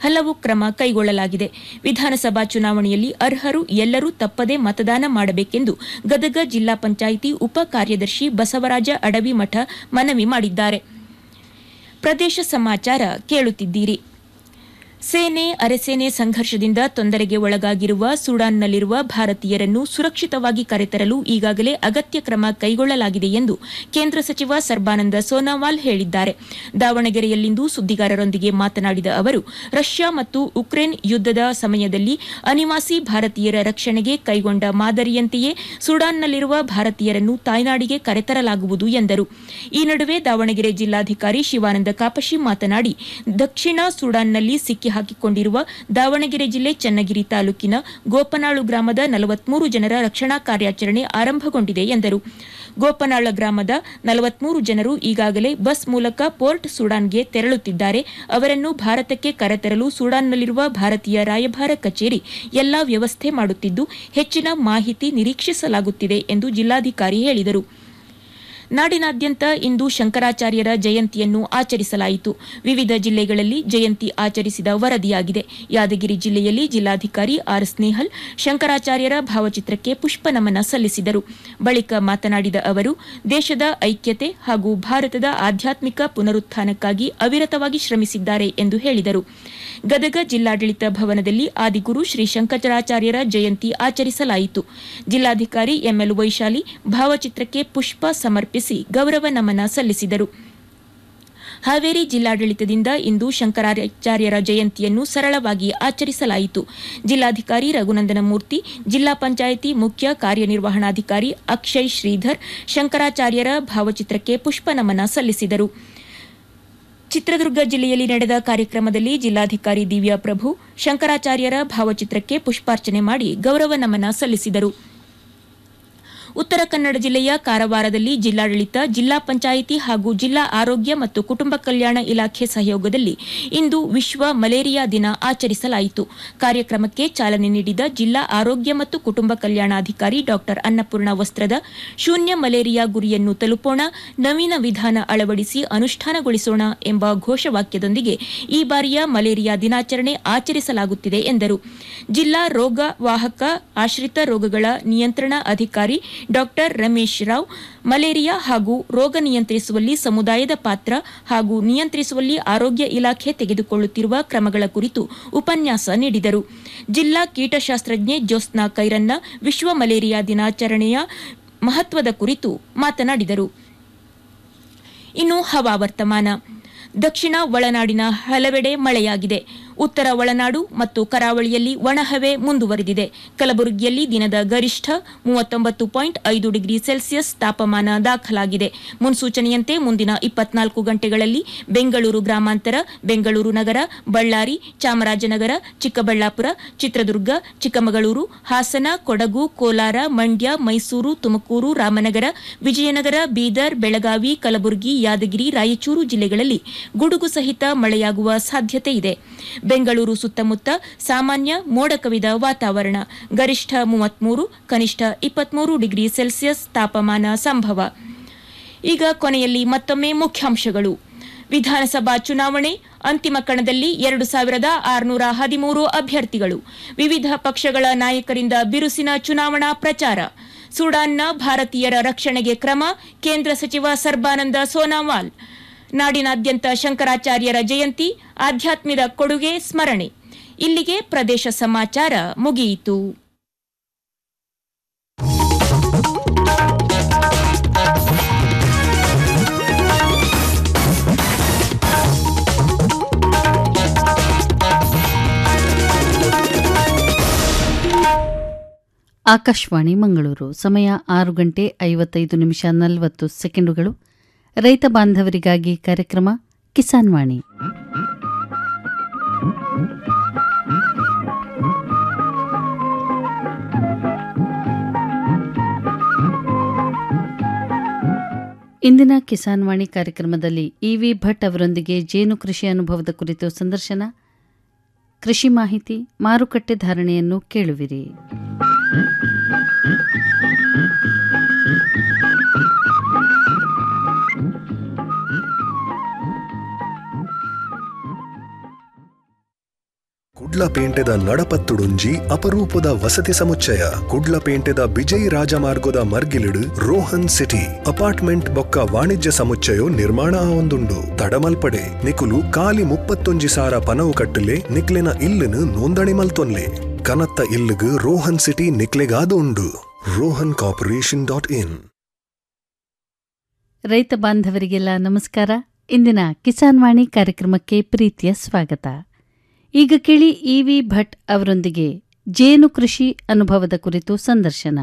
ಹಲವು ಕ್ರಮ ಕೈಗೊಳ್ಳಲಾಗಿದೆ ವಿಧಾನಸಭಾ ಚುನಾವಣೆಯಲ್ಲಿ ಅರ್ಹರು ಎಲ್ಲರೂ ತಪ್ಪದೆ ಮತದಾನ ಮಾಡಬೇಕೆಂದು ಗದಗ ಜಿಲ್ಲಾ ಪಂಚಾಯಿತಿ ಉಪ ಕಾರ್ಯದರ್ಶಿ ಬಸವರಾಜ ಅಡವಿಮಠ ಮನವಿ ಮಾಡಿದ್ದಾರೆ ಪ್ರದೇಶ ಸಮಾಚಾರ ಕೇಳುತ್ತಿದ್ದೀರಿ ಸೇನೆ ಅರೆಸೇನೆ ಸಂಘರ್ಷದಿಂದ ತೊಂದರೆಗೆ ಒಳಗಾಗಿರುವ ಸುಡಾನ್ನಲ್ಲಿರುವ ಭಾರತೀಯರನ್ನು ಸುರಕ್ಷಿತವಾಗಿ ಕರೆತರಲು ಈಗಾಗಲೇ ಅಗತ್ಯ ಕ್ರಮ ಕೈಗೊಳ್ಳಲಾಗಿದೆ ಎಂದು ಕೇಂದ್ರ ಸಚಿವ ಸರ್ಬಾನಂದ ಸೋನಾವಾಲ್ ಹೇಳಿದ್ದಾರೆ ದಾವಣಗೆರೆಯಲ್ಲಿಂದು ಸುದ್ದಿಗಾರರೊಂದಿಗೆ ಮಾತನಾಡಿದ ಅವರು ರಷ್ಯಾ ಮತ್ತು ಉಕ್ರೇನ್ ಯುದ್ದದ ಸಮಯದಲ್ಲಿ ಅನಿವಾಸಿ ಭಾರತೀಯರ ರಕ್ಷಣೆಗೆ ಕೈಗೊಂಡ ಮಾದರಿಯಂತೆಯೇ ಸುಡಾನ್ನಲ್ಲಿರುವ ಭಾರತೀಯರನ್ನು ತಾಯ್ನಾಡಿಗೆ ಕರೆತರಲಾಗುವುದು ಎಂದರು ಈ ನಡುವೆ ದಾವಣಗೆರೆ ಜಿಲ್ಲಾಧಿಕಾರಿ ಶಿವಾನಂದ ಕಾಪಶಿ ಮಾತನಾಡಿ ದಕ್ಷಿಣ ಸುಡಾನ್ನಲ್ಲಿ ಸಿಕ್ಕಿ ಹಾಕಿಕೊಂಡಿರುವ ದಾವಣಗೆರೆ ಜಿಲ್ಲೆ ಚನ್ನಗಿರಿ ತಾಲೂಕಿನ ಗೋಪನಾಳು ಗ್ರಾಮದ ನಲವತ್ಮೂರು ಜನರ ರಕ್ಷಣಾ ಕಾರ್ಯಾಚರಣೆ ಆರಂಭಗೊಂಡಿದೆ ಎಂದರು ಗೋಪನಾಳ ಗ್ರಾಮದ ನಲವತ್ಮೂರು ಜನರು ಈಗಾಗಲೇ ಬಸ್ ಮೂಲಕ ಪೋರ್ಟ್ ಸುಡಾನ್ಗೆ ತೆರಳುತ್ತಿದ್ದಾರೆ ಅವರನ್ನು ಭಾರತಕ್ಕೆ ಕರೆತರಲು ಸುಡಾನ್ನಲ್ಲಿರುವ ಭಾರತೀಯ ರಾಯಭಾರ ಕಚೇರಿ ಎಲ್ಲಾ ವ್ಯವಸ್ಥೆ ಮಾಡುತ್ತಿದ್ದು ಹೆಚ್ಚಿನ ಮಾಹಿತಿ ನಿರೀಕ್ಷಿಸಲಾಗುತ್ತಿದೆ ಎಂದು ಜಿಲ್ಲಾಧಿಕಾರಿ ಹೇಳಿದರು ನಾಡಿನಾದ್ಯಂತ ಇಂದು ಶಂಕರಾಚಾರ್ಯರ ಜಯಂತಿಯನ್ನು ಆಚರಿಸಲಾಯಿತು ವಿವಿಧ ಜಿಲ್ಲೆಗಳಲ್ಲಿ ಜಯಂತಿ ಆಚರಿಸಿದ ವರದಿಯಾಗಿದೆ ಯಾದಗಿರಿ ಜಿಲ್ಲೆಯಲ್ಲಿ ಜಿಲ್ಲಾಧಿಕಾರಿ ಆರ್ ಸ್ನೇಹಲ್ ಶಂಕರಾಚಾರ್ಯರ ಭಾವಚಿತ್ರಕ್ಕೆ ಪುಷ್ಪ ನಮನ ಸಲ್ಲಿಸಿದರು ಬಳಿಕ ಮಾತನಾಡಿದ ಅವರು ದೇಶದ ಐಕ್ಯತೆ ಹಾಗೂ ಭಾರತದ ಆಧ್ಯಾತ್ಮಿಕ ಪುನರುತ್ಥಾನಕ್ಕಾಗಿ ಅವಿರತವಾಗಿ ಶ್ರಮಿಸಿದ್ದಾರೆ ಎಂದು ಹೇಳಿದರು ಗದಗ ಜಿಲ್ಲಾಡಳಿತ ಭವನದಲ್ಲಿ ಆದಿಗುರು ಶ್ರೀ ಶಂಕರಾಚಾರ್ಯರ ಜಯಂತಿ ಆಚರಿಸಲಾಯಿತು ಜಿಲ್ಲಾಧಿಕಾರಿ ಎಂಎಲ್ ವೈಶಾಲಿ ಭಾವಚಿತ್ರಕ್ಕೆ ಪುಷ್ಪ ಸಮರ್ಪಿಸಿ ಗೌರವ ನಮನ ಸಲ್ಲಿಸಿದರು ಹಾವೇರಿ ಜಿಲ್ಲಾಡಳಿತದಿಂದ ಇಂದು ಶಂಕರಾಚಾರ್ಯರ ಜಯಂತಿಯನ್ನು ಸರಳವಾಗಿ ಆಚರಿಸಲಾಯಿತು ಜಿಲ್ಲಾಧಿಕಾರಿ ರಘುನಂದನ ಮೂರ್ತಿ ಜಿಲ್ಲಾ ಪಂಚಾಯಿತಿ ಮುಖ್ಯ ಕಾರ್ಯನಿರ್ವಹಣಾಧಿಕಾರಿ ಅಕ್ಷಯ್ ಶ್ರೀಧರ್ ಶಂಕರಾಚಾರ್ಯರ ಭಾವಚಿತ್ರಕ್ಕೆ ಪುಷ್ಪ ನಮನ ಸಲ್ಲಿಸಿದರು ಚಿತ್ರದುರ್ಗ ಜಿಲ್ಲೆಯಲ್ಲಿ ನಡೆದ ಕಾರ್ಯಕ್ರಮದಲ್ಲಿ ಜಿಲ್ಲಾಧಿಕಾರಿ ದಿವ್ಯಾ ಪ್ರಭು ಶಂಕರಾಚಾರ್ಯರ ಭಾವಚಿತ್ರಕ್ಕೆ ಪುಷ್ಪಾರ್ಚನೆ ಮಾಡಿ ಗೌರವ ನಮನ ಸಲ್ಲಿಸಿದರು ಉತ್ತರ ಕನ್ನಡ ಜಿಲ್ಲೆಯ ಕಾರವಾರದಲ್ಲಿ ಜಿಲ್ಲಾಡಳಿತ ಜಿಲ್ಲಾ ಪಂಚಾಯಿತಿ ಹಾಗೂ ಜಿಲ್ಲಾ ಆರೋಗ್ಯ ಮತ್ತು ಕುಟುಂಬ ಕಲ್ಯಾಣ ಇಲಾಖೆ ಸಹಯೋಗದಲ್ಲಿ ಇಂದು ವಿಶ್ವ ಮಲೇರಿಯಾ ದಿನ ಆಚರಿಸಲಾಯಿತು ಕಾರ್ಯಕ್ರಮಕ್ಕೆ ಚಾಲನೆ ನೀಡಿದ ಜಿಲ್ಲಾ ಆರೋಗ್ಯ ಮತ್ತು ಕುಟುಂಬ ಕಲ್ಯಾಣಾಧಿಕಾರಿ ಡಾ ಅನ್ನಪೂರ್ಣ ವಸ್ತ್ರದ ಶೂನ್ಯ ಮಲೇರಿಯಾ ಗುರಿಯನ್ನು ತಲುಪೋಣ ನವೀನ ವಿಧಾನ ಅಳವಡಿಸಿ ಅನುಷ್ಠಾನಗೊಳಿಸೋಣ ಎಂಬ ಘೋಷವಾಕ್ಯದೊಂದಿಗೆ ಈ ಬಾರಿಯ ಮಲೇರಿಯಾ ದಿನಾಚರಣೆ ಆಚರಿಸಲಾಗುತ್ತಿದೆ ಎಂದರು ಜಿಲ್ಲಾ ರೋಗ ವಾಹಕ ಆಶ್ರಿತ ರೋಗಗಳ ನಿಯಂತ್ರಣ ಅಧಿಕಾರಿ ಡಾ ರಮೇಶ್ ರಾವ್ ಮಲೇರಿಯಾ ಹಾಗೂ ರೋಗ ನಿಯಂತ್ರಿಸುವಲ್ಲಿ ಸಮುದಾಯದ ಪಾತ್ರ ಹಾಗೂ ನಿಯಂತ್ರಿಸುವಲ್ಲಿ ಆರೋಗ್ಯ ಇಲಾಖೆ ತೆಗೆದುಕೊಳ್ಳುತ್ತಿರುವ ಕ್ರಮಗಳ ಕುರಿತು ಉಪನ್ಯಾಸ ನೀಡಿದರು ಜಿಲ್ಲಾ ಕೀಟಶಾಸ್ತ್ರಜ್ಞೆ ಜ್ಯೋತ್ಸ್ನಾ ಕೈರನ್ನ ವಿಶ್ವ ಮಲೇರಿಯಾ ದಿನಾಚರಣೆಯ ಮಹತ್ವದ ಕುರಿತು ಮಾತನಾಡಿದರು ಇನ್ನು ಹವಾವರ್ತಮಾನ ದಕ್ಷಿಣ ಒಳನಾಡಿನ ಹಲವೆಡೆ ಮಳೆಯಾಗಿದೆ ಉತ್ತರ ಒಳನಾಡು ಮತ್ತು ಕರಾವಳಿಯಲ್ಲಿ ಒಣಹವೆ ಮುಂದುವರೆದಿದೆ ಕಲಬುರಗಿಯಲ್ಲಿ ದಿನದ ಗರಿಷ್ಠ ಮೂವತ್ತೊಂಬತ್ತು ಪಾಯಿಂಟ್ ಐದು ಡಿಗ್ರಿ ಸೆಲ್ಸಿಯಸ್ ತಾಪಮಾನ ದಾಖಲಾಗಿದೆ ಮುನ್ಸೂಚನೆಯಂತೆ ಮುಂದಿನ ಇಪ್ಪತ್ನಾಲ್ಕು ಗಂಟೆಗಳಲ್ಲಿ ಬೆಂಗಳೂರು ಗ್ರಾಮಾಂತರ ಬೆಂಗಳೂರು ನಗರ ಬಳ್ಳಾರಿ ಚಾಮರಾಜನಗರ ಚಿಕ್ಕಬಳ್ಳಾಪುರ ಚಿತ್ರದುರ್ಗ ಚಿಕ್ಕಮಗಳೂರು ಹಾಸನ ಕೊಡಗು ಕೋಲಾರ ಮಂಡ್ಯ ಮೈಸೂರು ತುಮಕೂರು ರಾಮನಗರ ವಿಜಯನಗರ ಬೀದರ್ ಬೆಳಗಾವಿ ಕಲಬುರಗಿ ಯಾದಗಿರಿ ರಾಯಚೂರು ಜಿಲ್ಲೆಗಳಲ್ಲಿ ಗುಡುಗು ಸಹಿತ ಮಳೆಯಾಗುವ ಸಾಧ್ಯತೆ ಇದೆ ಬೆಂಗಳೂರು ಸುತ್ತಮುತ್ತ ಸಾಮಾನ್ಯ ಮೋಡ ಕವಿದ ವಾತಾವರಣ ಗರಿಷ್ಠ ಮೂವತ್ಮೂರು ಕನಿಷ್ಠ ಇಪ್ಪತ್ಮೂರು ಡಿಗ್ರಿ ಸೆಲ್ಸಿಯಸ್ ತಾಪಮಾನ ಸಂಭವ ಈಗ ಕೊನೆಯಲ್ಲಿ ಮತ್ತೊಮ್ಮೆ ಮುಖ್ಯಾಂಶಗಳು ವಿಧಾನಸಭಾ ಚುನಾವಣೆ ಅಂತಿಮ ಕಣದಲ್ಲಿ ಎರಡು ಸಾವಿರದ ಆರುನೂರ ಹದಿಮೂರು ಅಭ್ಯರ್ಥಿಗಳು ವಿವಿಧ ಪಕ್ಷಗಳ ನಾಯಕರಿಂದ ಬಿರುಸಿನ ಚುನಾವಣಾ ಪ್ರಚಾರ ಸುಡಾನ್ನ ಭಾರತೀಯರ ರಕ್ಷಣೆಗೆ ಕ್ರಮ ಕೇಂದ್ರ ಸಚಿವ ಸರ್ಬಾನಂದ ಸೋನಾವಾಲ್ ನಾಡಿನಾದ್ಯಂತ ಶಂಕರಾಚಾರ್ಯರ ಜಯಂತಿ ಆಧ್ಯಾತ್ಮದ ಕೊಡುಗೆ ಸ್ಮರಣೆ ಇಲ್ಲಿಗೆ ಪ್ರದೇಶ ಸಮಾಚಾರ ಮುಗಿಯಿತು ಆಕಾಶವಾಣಿ ಮಂಗಳೂರು ಸಮಯ ಆರು ಗಂಟೆ ಐವತ್ತೈದು ನಿಮಿಷ ನಲವತ್ತು ಸೆಕೆಂಡುಗಳು ರೈತ ಬಾಂಧವರಿಗಾಗಿ ಕಾರ್ಯಕ್ರಮ ಕಿಸಾನ್ ವಾಣಿ ಇಂದಿನ ಕಿಸಾನ್ ವಾಣಿ ಕಾರ್ಯಕ್ರಮದಲ್ಲಿ ಇವಿ ಭಟ್ ಅವರೊಂದಿಗೆ ಜೇನು ಕೃಷಿ ಅನುಭವದ ಕುರಿತು ಸಂದರ್ಶನ ಕೃಷಿ ಮಾಹಿತಿ ಮಾರುಕಟ್ಟೆ ಧಾರಣೆಯನ್ನು ಕೇಳುವಿರಿ ಕುಡ್ಲಪೇಂಟೆದ ನಡಪತ್ತುಡುಂಜಿ ಅಪರೂಪದ ವಸತಿ ಸಮುಚ್ಚಯ ಕುಡ್ಲಪೇಂಟೆದ ಬಿಜಯ್ ರಾಜಮಾರ್ಗದ ಮರ್ಗಿಲಿಡು ರೋಹನ್ ಸಿಟಿ ಅಪಾರ್ಟ್ಮೆಂಟ್ ಬೊಕ್ಕ ವಾಣಿಜ್ಯ ಸಮುಚ್ಚಯ ನಿರ್ಮಾಣ ಆವೊಂದುಂಡು ತಡಮಲ್ಪಡೆ ನಿಕುಲು ಕಾಲಿ ಮುಪ್ಪತ್ತೊಂಜಿ ಸಾರ ಪನವು ಕಟ್ಟಲೆ ನಿಕ್ಲೆನ ಇಲ್ಲುನು ನೋಂದಣಿ ಮಲ್ತೊನ್ಲೆ ಕನತ್ತ ಇಲ್ಲುಗು ರೋಹನ್ ಸಿಟಿ ನಿಕ್ಲೆಗಾದು ಉಂಡು ರೋಹನ್ ಕಾರ್ಪೊರೇಷನ್ ಡಾಟ್ ಇನ್ ರೈತ ಬಾಂಧವರಿಗೆಲ್ಲ ನಮಸ್ಕಾರ ಇಂದಿನ ಕಿಸಾನ್ ವಾಣಿ ಕಾರ್ಯಕ್ರಮಕ್ಕೆ ಪ್ರೀತಿಯ ಸ್ವಾಗತ ಈಗ ಕೇಳಿ ಇ ವಿ ಭಟ್ ಅವರೊಂದಿಗೆ ಜೇನು ಕೃಷಿ ಅನುಭವದ ಕುರಿತು ಸಂದರ್ಶನ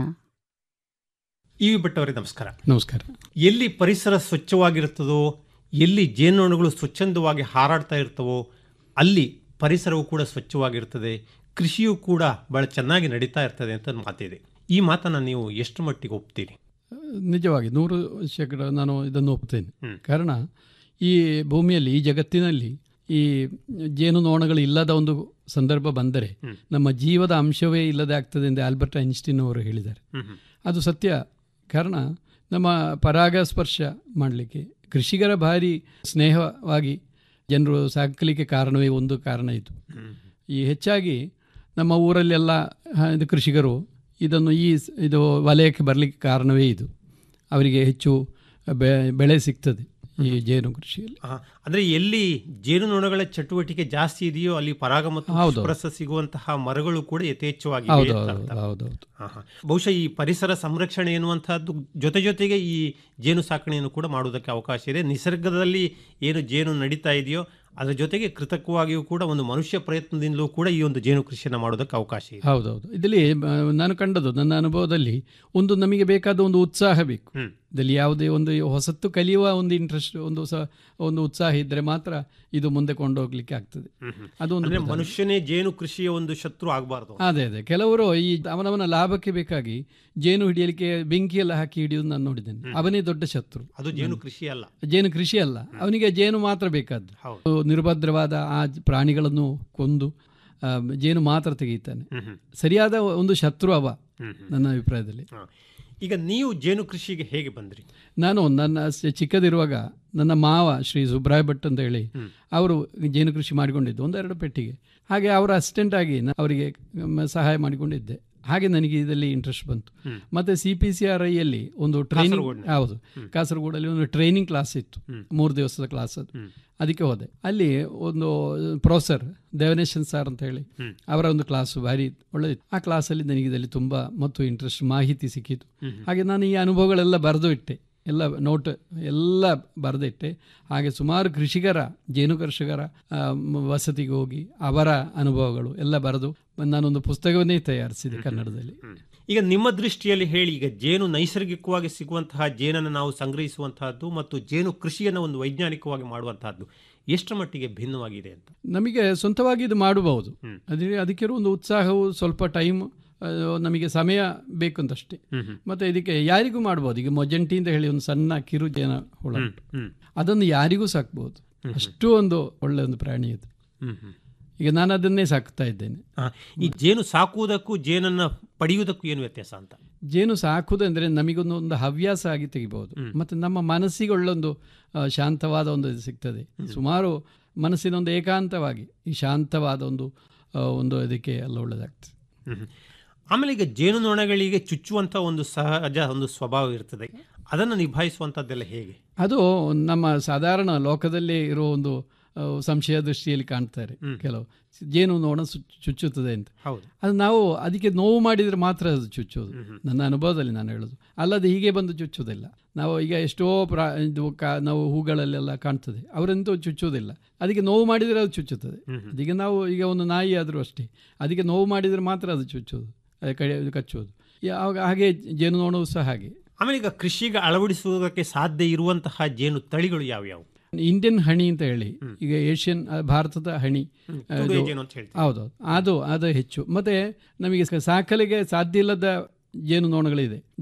ಇ ವಿ ಭಟ್ ಅವರೇ ನಮಸ್ಕಾರ ನಮಸ್ಕಾರ ಎಲ್ಲಿ ಪರಿಸರ ಸ್ವಚ್ಛವಾಗಿರುತ್ತದೋ ಎಲ್ಲಿ ಜೇನುನೊಣಗಳು ಸ್ವಚ್ಛಂದವಾಗಿ ಹಾರಾಡ್ತಾ ಇರ್ತವೋ ಅಲ್ಲಿ ಪರಿಸರವು ಕೂಡ ಸ್ವಚ್ಛವಾಗಿರ್ತದೆ ಕೃಷಿಯೂ ಕೂಡ ಬಹಳ ಚೆನ್ನಾಗಿ ನಡೀತಾ ಇರ್ತದೆ ಅಂತ ಒಂದು ಮಾತಿದೆ ಈ ಮಾತನ್ನು ನೀವು ಎಷ್ಟು ಮಟ್ಟಿಗೆ ಒಪ್ತೀರಿ ನಿಜವಾಗಿ ನೂರು ಶೇಕಡ ನಾನು ಇದನ್ನು ಒಪ್ತೇನೆ ಹ್ಮ್. ಕಾರಣ ಈ ಭೂಮಿಯಲ್ಲಿ ಈ ಜಗತ್ತಿನಲ್ಲಿ ಈ ಜೇನುನೊಣಗಳು ಇಲ್ಲದ ಒಂದು ಸಂದರ್ಭ ಬಂದರೆ ಹ್ಮ್. ನಮ್ಮ ಜೀವದ ಅಂಶವೇ ಇಲ್ಲದೆ ಆಗ್ತದೆ ಎಂದು ಆಲ್ಬರ್ಟ್ ಐನ್ಸ್ಟೀನ್ ಅವರು ಹೇಳಿದ್ದಾರೆ ಹ್ಮ್ ಹ್ಮ್. ಅದು ಸತ್ಯ ಕಾರಣ ನಮ್ಮ ಪರಾಗಸ್ಪರ್ಶ ಮಾಡಲಿಕ್ಕೆ ಕೃಷಿಗರ ಭಾರಿ ಸ್ನೇಹವಾಗಿ ಜನರು ಸಾಕಲಿಕ್ಕೆ ಕಾರಣವೇ ಒಂದು ಕಾರಣ ಇದು ಹ್ಮ್. ಈ ಹೆಚ್ಚಾಗಿ ನಮ್ಮ ಊರಲ್ಲೆಲ್ಲ ಹ, ಇದು ಕೃಷಿಕರು ಇದನ್ನು ಈ ಸ್- ಇದು ವಲಯಕ್ಕೆ ಬರಲಿಕ್ಕೆ ಕಾರಣವೇ ಇದು ಅವರಿಗೆ ಹೆಚ್ಚು ಬೆ ಬೆಳೆ ಸಿಗ್ತದೆ ಈ ಜೇನು ಕೃಷಿಯಲ್ಲಿ ಆ, ಅಂದ್ರೆ ಎಲ್ಲಿ ಜೇನುನೊಣಗಳ ಚಟುವಟಿಕೆ ಜಾಸ್ತಿ ಇದೆಯೋ ಅಲ್ಲಿ ಪರಾಗ ಮತ್ತು ಹೌದು. ರಸ ಸಿಗುವಂತಹ ಮರಗಳು ಕೂಡ ಯಥೇಚ್ಛವಾಗಿ ಹೌದು ಇವೆ ಅಂತ ಹೌದು ಅರ್ಥ. ಹೌದೌದು ಹಾ, ಹಾ. ಬಹುಶಃ ಈ ಪರಿಸರ ಸಂರಕ್ಷಣೆ ಎನ್ನುವಂತಹದ್ದು ಜೊತೆ ಜೊತೆಗೆ ಈ ಜೇನು ಸಾಕಣೆಯನ್ನು ಕೂಡ ಮಾಡುವುದಕ್ಕೆ ಅವಕಾಶ ಇದೆ ನಿಸರ್ಗದಲ್ಲಿ ಏನು ಜೇನು ನಡೀತಾ ಇದೆಯೋ ಅದರ ಜೊತೆಗೆ ಕೃತಕವಾಗಿಯೂ ಕೂಡ ಒಂದು ಮನುಷ್ಯ ಪ್ರಯತ್ನದಿಂದಲೂ ಕೂಡ ಈ ಒಂದು ಜೇನು ಕೃಷಿಯನ್ನು ಮಾಡೋದಕ್ಕೆ ಅವಕಾಶ ಇದೆ ಹೌದೌದು ಇದರಲ್ಲಿ ಆ, ನಾನು ಕಂಡದ್ದು ನನ್ನ ಅನುಭವದಲ್ಲಿ ಒಂದು ನಮಗೆ ಬೇಕಾದ ಒಂದು ಉತ್ಸಾಹ ಬೇಕು ಹ್ಮ್. ಇದರಲ್ಲಿ ಯಾವುದೇ ಒಂದು ಹೊಸತ್ತು ಕಲಿಯುವ ಒಂದು ಇಂಟ್ರೆಸ್ಟ್ ಒಂದು ಸ ಒಂದು ಉತ್ಸಾಹ ಇದ್ದರೆ ಮಾತ್ರ ಇದು ಮುಂದೆ ಕೊಂಡೋಗ್ಲಿಕ್ಕೆ ಆಗ್ತದೆ ಹ್ಮ್, ಹ್ಮ್. ಅದು ಒಂದು ಅಂದ್ರೆ ಪ್ರಧಾನ. ಮನುಷ್ಯನೇ ಜೇನು ಕೃಷಿಯ ಒಂದು ಶತ್ರು ಆಗಬಾರ್ದು ಅದೇ ಅದೇ ಕೆಲವರು ಈ ಅವನವನ ಲಾಭಕ್ಕೆ ಬೇಕಾಗಿ ಜೇನು ಹಿಡಿಯಲಿಕ್ಕೆ ಬೆಂಕಿ ಎಲ್ಲ ಹಾಕಿ ಹಿಡಿಯೋದು ನಾನು ನೋಡಿದ್ದೇನೆ ಅವನೇ ದೊಡ್ಡ ಶತ್ರು ಅದು ಜೇನು ಕೃಷಿ ಅಲ್ಲ ಜೇನು ಕೃಷಿ ಅಲ್ಲ ಅವನಿಗೆ ಜೇನು ಮಾತ್ರ ಬೇಕಾದ್ದು ಹೌದು ನಿರ್ಭದ್ರವಾದ ಆ ಜ- ಪ್ರಾಣಿಗಳನ್ನು ಕೊಂದು ಆ, ಜೇನು ಮಾತ್ರ ತೆಗೀತಾನೆ ಹ್ಮ್, ಹ್ಮ್. ಸರಿಯಾದ ಒಂದು ಶತ್ರು ಅವ ಹ್ಮ್, ಹ್ಮ್. ನನ್ನ ಅಭಿಪ್ರಾಯದಲ್ಲಿ ಹಾ. ಈಗ ನೀವು ಜೇನು ಕೃಷಿಗೆ ಹೇಗೆ ಬಂದ್ರಿ ನಾನು ನನ್ನ ಸ- ಚಿಕ್ಕದಿರುವಾಗ ನನ್ನ ಮಾವ ಶ್ರೀ ಸುಬ್ರಾಯ್ ಭಟ್ ಅಂತ ಹೇಳಿ ಅವರು ಜೇನು ಕೃಷಿ ಮಾಡಿಕೊಂಡಿದ್ದು ಒಂದೆರಡು ಪೆಟ್ಟಿಗೆ ಹಾಗೆ ಅವರ ಅಸಿಸ್ಟೆಂಟ್ ಆಗಿ ನಾ ಅವರಿಗೆ ಮ- ಸಹಾಯ ಮಾಡಿಕೊಂಡಿದ್ದೆ ಹಾಗೆ ನನಗೆ ಇದರಲ್ಲಿ ಇಂಟ್ರೆಸ್ಟ್ ಬಂತು ಮತ್ತೆ ಸಿ ಪಿ ಸಿ ಆರ್ ಐಯಲ್ಲಿ ಒಂದು ಟ್ರೈನಿಂಗ್ ಕಾಸರಗೋಡಿನಲ್ಲಿ. ಹೌದು ಕಾಸರಗೋಡಲ್ಲಿ ಒಂದು ಟ್ರೈನಿಂಗ್ ಕ್ಲಾಸ್ ಇತ್ತು ಮೂರು ದಿವಸದ ಕ್ಲಾಸ್ ಅದು ಅದಕ್ಕೆ ಹೋದೆ ಅಲ್ಲಿ ಒಂದು ಪ್ರೊಫೆಸರ್ ದೇವನೇಶನ್ ಸರ್ ಅಂತ ಹೇಳಿ ಅವರ ಒಂದು ಕ್ಲಾಸ್ ಭಾರಿ ಒಳ್ಳೆದಿತ್ತು ಆ ಕ್ಲಾಸಲ್ಲಿ ನನಗೆ ಇದರಲ್ಲಿ ತುಂಬ ಮತ್ತು ಇಂಟ್ರೆಸ್ಟ್ ಮಾಹಿತಿ ಸಿಕ್ಕಿತು ಹಾಗೆ ನಾನು ಈ ಅನುಭವಗಳೆಲ್ಲ ಬರೆದು ಇಟ್ಟೆ ಎಲ್ಲ ನೋಟ್ ಎಲ್ಲ ಬರೆದಿಟ್ಟೆ ಹಾಗೆ ಸುಮಾರು ಕೃಷಿಕರ ಜೇನು ಕೃಷಿಕರ ಆ, ಮ- ವಸತಿಗೆ ಹೋಗಿ ಅವರ ಅನುಭವಗಳು ಎಲ್ಲ ಬರೆದು ನಾನೊಂದು ಪುಸ್ತಕವನ್ನೇ ತಯಾರಿಸಿದೆ ಕನ್ನಡದಲ್ಲಿ ಈಗ ನಿಮ್ಮ ದೃಷ್ಟಿಯಲ್ಲಿ ಹೇಳಿ ಈಗ ಜೇನು ನೈಸರ್ಗಿಕವಾಗಿ ಸಿಗುವಂತಹ ಜೇನನ್ನು ನಾವು ಸಂಗ್ರಹಿಸುವಂತಹದ್ದು ಮತ್ತು ಜೇನು ಕೃಷಿಯನ್ನು ಒಂದು ವೈಜ್ಞಾನಿಕವಾಗಿ ಮಾಡುವಂತಹದ್ದು ಎಷ್ಟು ಮಟ್ಟಿಗೆ ಭಿನ್ನವಾಗಿದೆ ಅಂತ ನಮಗೆ ಸ್ವಂತವಾಗಿ ಇದು ಮಾಡಬಹುದು ಅದೇ ಅದಕ್ಕಿರೋ ಒಂದು ಉತ್ಸಾಹವು ಸ್ವಲ್ಪ ಟೈಮ್ ನಮಗೆ ಸಮಯ ಬೇಕು ಅಂತಷ್ಟೇ ಮತ್ತೆ ಇದಕ್ಕೆ ಯಾರಿಗೂ ಮಾಡ್ಬೋದು ಈಗ ಮೊಜಂಟಿ ಅಂತ ಹೇಳಿ ಒಂದು ಸಣ್ಣ ಕಿರು ಜೇನ ಹುಳ ಉಂಟು ಅದನ್ನು ಯಾರಿಗೂ ಸಾಕ್ಬೋದು ಅಷ್ಟು ಒಂದು ಒಳ್ಳೆ ಒಂದು ಪ್ರಾಣಿ ಅದು ಹ್ಮ್ ಹ್ಮ್. ಈಗ ನಾನು ಅದನ್ನೇ ಸಾಕ್ತಾ ಇದ್ದೇನೆ ಆ, ಈ ಜೇನು ಸಾಕುವುದಕ್ಕೂ ಜೇನನ್ನ ಪಡೆಯುವುದಕ್ಕೂ ಏನು ವ್ಯತ್ಯಾಸ ಅಂತ ಜೇನು ಸಾಕುವುದಂದ್ರೆ ನಮಗೊಂದು ಒಂದು ಹವ್ಯಾಸ ಆಗಿ ತೆಗಿಬಹುದು ಮತ್ತೆ ನಮ್ಮ ಮನಸ್ಸಿಗೆ ಒಳ್ಳೊಂದು ಆ, ಶಾಂತವಾದ ಒಂದು ಇದು ಸಿಗ್ತದೆ ಸುಮಾರು ಮನಸ್ಸಿನ ಒಂದು ಏಕಾಂತವಾಗಿ ಈ ಶಾಂತವಾದ ಒಂದು ಆ, ಒಂದು ಇದಕ್ಕೆ ಎಲ್ಲ ಒಳ್ಳೆದಾಗ್ತದೆ ಹ್ಮ್ ಹ್ಮ್. ಆಮೇಲೆ ಈಗ ಜೇನುನೊಣಗಳಿಗೆ ಚುಚ್ಚುವಂತ ಒಂದು ಸಹಜ ಒಂದು ಸ್ವಭಾವ ಇರ್ತದೆ ಅದನ್ನು ನಿಭಾಯಿಸುವಂತದ್ದೆಲ್ಲ ಹೇಗೆ ಅದು ನಮ್ಮ ಸಾಧಾರಣ ಲೋಕದಲ್ಲಿ ಇರೋ ಒಂದು ಆ, ಸಂಶಯ ದೃಷ್ಟಿಯಲ್ಲಿ ಕಾಣ್ತಾರೆ ಕೆಲವು ಜೇನು ನೋಣ ಸು- ಚುಚ್ಚುತ್ತದೆ ಅಂತ ಹೌದು ಅದು ನಾವು ಅದಕ್ಕೆ ನೋವು ಮಾಡಿದರೆ ಮಾತ್ರ ಅದು ಚುಚ್ಚೋದು ನನ್ನ ಅನುಭವದಲ್ಲಿ ನಾನು ಹೇಳೋದು ಅಲ್ಲದೆ ಹೀಗೆ ಬಂದು ಚುಚ್ಚೋದಿಲ್ಲ ನಾವು ಈಗ ಎಷ್ಟೋ ಪ್ರಾ ಇದು ಕಾ ನಾವು ಹೂಗಳಲ್ಲೆಲ್ಲ ಕಾಣ್ತದೆ ಅವರಂತೂ ಚುಚ್ಚೋದಿಲ್ಲ ಅದಕ್ಕೆ ನೋವು ಮಾಡಿದರೆ ಅದು ಚುಚ್ಚುತ್ತದೆ ಅದಕ್ಕೆ ನಾವು ಈಗ ಒಂದು ನಾಯಿ ಆದರೂ ಅಷ್ಟೇ ಅದಕ್ಕೆ ನೋವು ಮಾಡಿದರೆ ಮಾತ್ರ ಅದು ಚುಚ್ಚೋದು ಅದು ಕಡಿ ಅದು ಕಚ್ಚೋದು ಯಾವಾಗ ಹಾಗೆ ಜೇನು ನೋಣವು ಸಹ ಹಾಗೆ ಆಮೇಲೆ ಈಗ ಕೃಷಿಗೆ ಅಳವಡಿಸುವುದಕ್ಕೆ ಸಾಧ್ಯ ಇರುವಂತಹ ಜೇನು ತಳಿಗಳು ಯಾವ್ಯಾವು ಇಂಡಿಯನ್ ಹಣಿ ಅಂತ ಹೇಳಿ ಈಗ ಏಷ್ಯನ್ ಆ, ಭಾರತದ ಹಣಿ ತುಡುವೆ ಅದು- ಜೇನು ಅಂತ ಹೇಳ್ತೀವಿ ಹೌದೌದು ಅದು ಅದು ಹೆಚ್ಚು ಮತ್ತೆ ನಮಗೆ ಸ- ಸಾಕಲಿಗೆ ಸಾಧ್ಯ ಇಲ್ಲದ ಜೇನು ನೋಣಗಳಿದೆ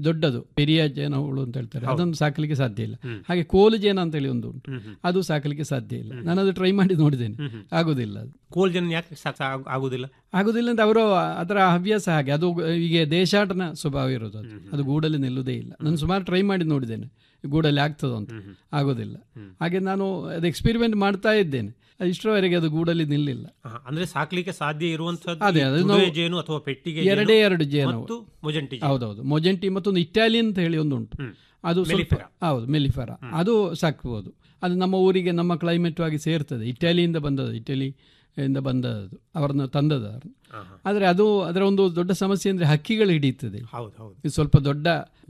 ದೊಡ್ಡದು ಪೆರಿಯ ಜೇನುಹುಳು ಅಂತ ಹೇಳ್ತಾರೆ ಅದನ್ನು ಸಾಕಲಿಕ್ಕೆ ಸಾಧ್ಯ ಇಲ್ಲ ಹಾಗೆ ಕೋಲು ಜೇನ ಅಂತ ಹೇಳಿ ಒಂದು ಉಂಟು ಅದು ಸಾಕಲಿಕ್ಕೆ ಸಾಧ್ಯ ಇಲ್ಲ ನಾನು ಅದು ಟ್ರೈ ಮಾಡಿ ನೋಡಿದ್ದೇನೆ ಆಗುದಿಲ್ಲ ಅದು ಕೋಲ್ ಜನ ಯಾಕೆ ಸಾಕ್ ಸಾಕ್ ಆಗುದಿಲ್ಲ ಆಗುದಿಲ್ಲ ಅಂತ ಅವರು ಅದರ ಹವ್ಯಾಸ ಹಾಗೆ ಅದು ಈಗ ದೇಶಾಟನ ಸ್ವಭಾವ ಇರೋದು ಅದು ಅದು ಗೂಡಲ್ಲಿ ನಿಲ್ಲುವುದೇ ಇಲ್ಲ ನಾನು ಸುಮಾರು ಟ್ರೈ ಮಾಡಿ ನೋಡಿದ್ದೇನೆ ಗೂಡಲ್ಲಿ ಆಗ್ತದೋ ಅಂತ ಆಗೋದಿಲ್ಲ ಹಾಗೆ ನಾನು ಅದು ಎಕ್ಸ್ಪೆರಿಮೆಂಟ್ ಮಾಡ್ತಾ ಇದ್ದೇನೆ ಅದು ಇಷ್ಟರವರೆಗೆ ಅದು ಗೂಡಲ್ಲಿ ನಿಲ್ಲಿಲ್ಲ ಆಹಾ, ಅಂದ್ರೆ ಸಾಕ್ಲಿಕ್ಕೆ ಸಾಧ್ಯ ಇರುವಂತದ್ದು ಅದೇ, ಅದು ತುಡುವೆ ನಾವು- ಜೇನು ಅಥವಾ ಪೆಟ್ಟಿಗೆ ಎರಡೇ ಜೇನು ಎರಡು ಜೇನು ಮತ್ತು ಮೊಜಂಟಿ ಜೇನು. ಹೌದೌದು ಮೊಜೆಂಟಿ ಮತ್ತೊಂದು ಇಟಾಲಿಯನ್ ಅಂತ ಹೇಳಿ ಒಂದು ಉಂಟು ಅದು ಸ್ವಲ್ಪ ಮೆಲಿಫೆರಾ. ಹೌದು ಮೆಲಿಫೆರಾ ಅದು ಸಾಕ್ಬೋದು ಅದು ನಮ್ಮ ಊರಿಗೆ ನಮ್ಮ ಕ್ಲೈಮೇಟ್ ಆಗಿ ಸೇರ್ತದೆ ಇಟಾಲಿಯಿಂದ ಬಂದದ್ದು ಇಟಲಿ ಇಂದ ಬಂದದ್ದು ಅವರನ್ನು ತಂದದ್ದು ಅವ್ರನ್ನ. ಆಹಾ. ಆದರೆ ಅದು ಅದರ ಒಂದು ದೊಡ್ಡ ಸಮಸ್ಯೆ ಅಂದರೆ ಹಕ್ಕಿಗಳು ಹಿಡಿಯುತ್ತದೆ ಹೌದು ಹೌದು ಇದು ಸ್ವಲ್ಪ ದೊಡ್ಡ